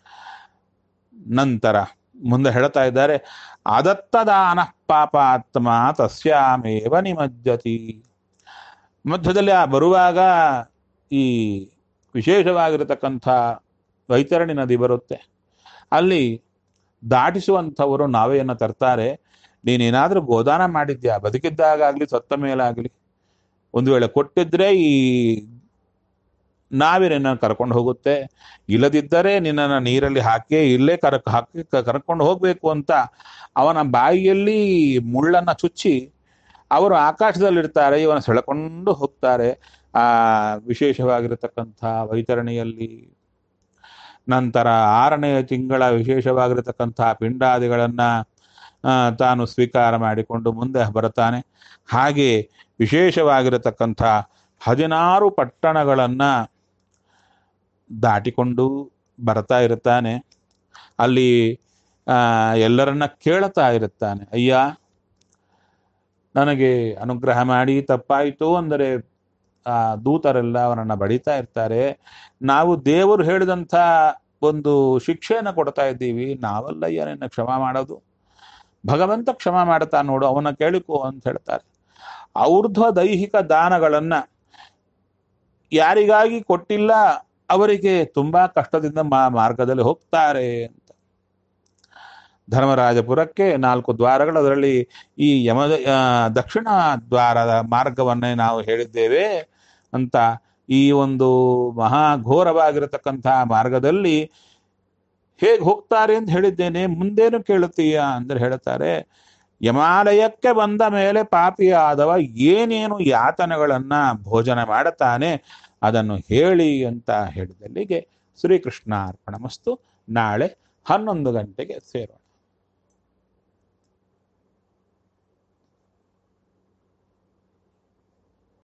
ನಂತರ ಮುಂದೆ ಹೇಳ್ತಾ ಇದ್ದಾರೆ ಅದತ್ತದಾನ ಪಾಪಾತ್ಮ ತಸ್ಯಾಮೇವ ನಿಮಜ್ಜತಿ ಮಧ್ಯದಲ್ಲಿ ಆ ಬರುವಾಗ ಈ ವಿಶೇಷವಾಗಿರತಕ್ಕಂಥ ವೈತರಣಿ ನದಿ ಬರುತ್ತೆ ಅಲ್ಲಿ ದಾಟಿಸುವಂಥವರು ನಾವೆಯನ್ನು ತರ್ತಾರೆ ನೀನೇನಾದ್ರೂ ಗೋದಾನ ಮಾಡಿದ್ಯಾ ಬದುಕಿದ್ದಾಗಲಿ ಸತ್ತ ಮೇಲಾಗಲಿ ಒಂದು ವೇಳೆ ಕೊಟ್ಟಿದ್ರೆ ಈ ನಾವೇ ನಿನ್ನನ್ನು ಕರ್ಕೊಂಡು ಹೋಗುತ್ತೆ ಇಲ್ಲದಿದ್ದರೆ ನಿನ್ನನ್ನು ನೀರಲ್ಲಿ ಹಾಕಿ ಇಲ್ಲೇ ಕರ್ ಹಾಕಿ ಕ- ಕರ್ಕೊಂಡು ಹೋಗ್ಬೇಕು ಅಂತ ಅವನ ಬಾಯಿಯಲ್ಲಿ ಮುಳ್ಳನ್ನ ಚುಚ್ಚಿ ಅವರು ಆಕಾಶದಲ್ಲಿರ್ತಾರೆ ಇವನ ಸೆಳೆಕೊಂಡು ಹೋಗ್ತಾರೆ ಆ ವಿಶೇಷವಾಗಿರತಕ್ಕಂಥ ವೈತರಣಿಯಲ್ಲಿ ನಂತರ ಆರನೆಯ ತಿಂಗಳ ವಿಶೇಷವಾಗಿರತಕ್ಕಂಥ ಪಿಂಡಾದಿಗಳನ್ನ ಆ, ತಾನು ಸ್ವೀಕಾರ ಮಾಡಿಕೊಂಡು ಮುಂದೆ ಬರುತ್ತಾನೆ ಹಾಗೆ ವಿಶೇಷವಾಗಿರತಕ್ಕಂಥ ಹದಿನಾರು ಪಟ್ಟಣಗಳನ್ನ ದಾಟಿಕೊಂಡು ಬರ್ತಾ ಇರುತ್ತಾನೆ ಅಲ್ಲಿ ಆ, ಎಲ್ಲರನ್ನ ಕೇಳ್ತಾ ಇರುತ್ತಾನೆ ಅಯ್ಯ ನನಗೆ ಅನುಗ್ರಹ ಮಾಡಿ ತಪ್ಪಾಯಿತು ಅಂದರೆ ಆ ದೂತರೆಲ್ಲ ಅವನನ್ನ ಬಡಿತಾ ಇರ್ತಾರೆ ನಾವು ದೇವರು ಹೇಳಿದಂಥ ಒಂದು ಶಿಕ್ಷೆಯನ್ನು ಕೊಡ್ತಾ ಇದ್ದೀವಿ ನಾವಲ್ಲಯ್ಯ ನಿನ್ನ ಕ್ಷಮ ಮಾಡೋದು ಭಗವಂತ ಕ್ಷಮ ಮಾಡ್ತಾ ನೋಡು ಅವನ ಕೇಳಿಕೋ ಅಂತ ಹೇಳ್ತಾರೆ ಔರ್ಧ್ವ ದೈಹಿಕ ದಾನಗಳನ್ನ ಯಾರಿಗಾಗಿ ಕೊಟ್ಟಿಲ್ಲ ಅವರಿಗೆ ತುಂಬಾ ಕಷ್ಟದಿಂದ ಮಾ ಮಾರ್ಗದಲ್ಲಿ ಹೋಗ್ತಾರೆ ಅಂತ ಧರ್ಮರಾಜಪುರಕ್ಕೆ ನಾಲ್ಕು ದ್ವಾರಗಳು ಅದರಲ್ಲಿ ಈ ಯಮ ಆ, ದಕ್ಷಿಣ ದ್ವಾರದ ಮಾರ್ಗವನ್ನೇ ನಾವು ಹೇಳಿದ್ದೇವೆ ಅಂತ ಈ ಒಂದು ಮಹಾಘೋರವಾಗಿರತಕ್ಕಂಥ ಮಾರ್ಗದಲ್ಲಿ ಹೇಗೆ ಹೋಗ್ತಾರೆ ಅಂತ ಹೇಳಿದ್ದೇನೆ ಮುಂದೇನು ಕೇಳುತ್ತೀಯ ಅಂದ್ರೆ ಹೇಳ್ತಾರೆ ಯಮಾಲಯಕ್ಕೆ ಬಂದ ಮೇಲೆ ಪಾಪಿಯಾದವ ಏನೇನು ಯಾತನೆಗಳನ್ನ ಭೋಜನ ಮಾಡುತ್ತಾನೆ ಅದನ್ನು ಹೇಳಿ ಅಂತ ಹೇಳಿದಲ್ಲಿಗೆ ಶ್ರೀಕೃಷ್ಣ ಅರ್ಪಣಮಸ್ತು ನಾಳೆ ಹನ್ನೊಂದು ಗಂಟೆಗೆ ಸೇರೋಣ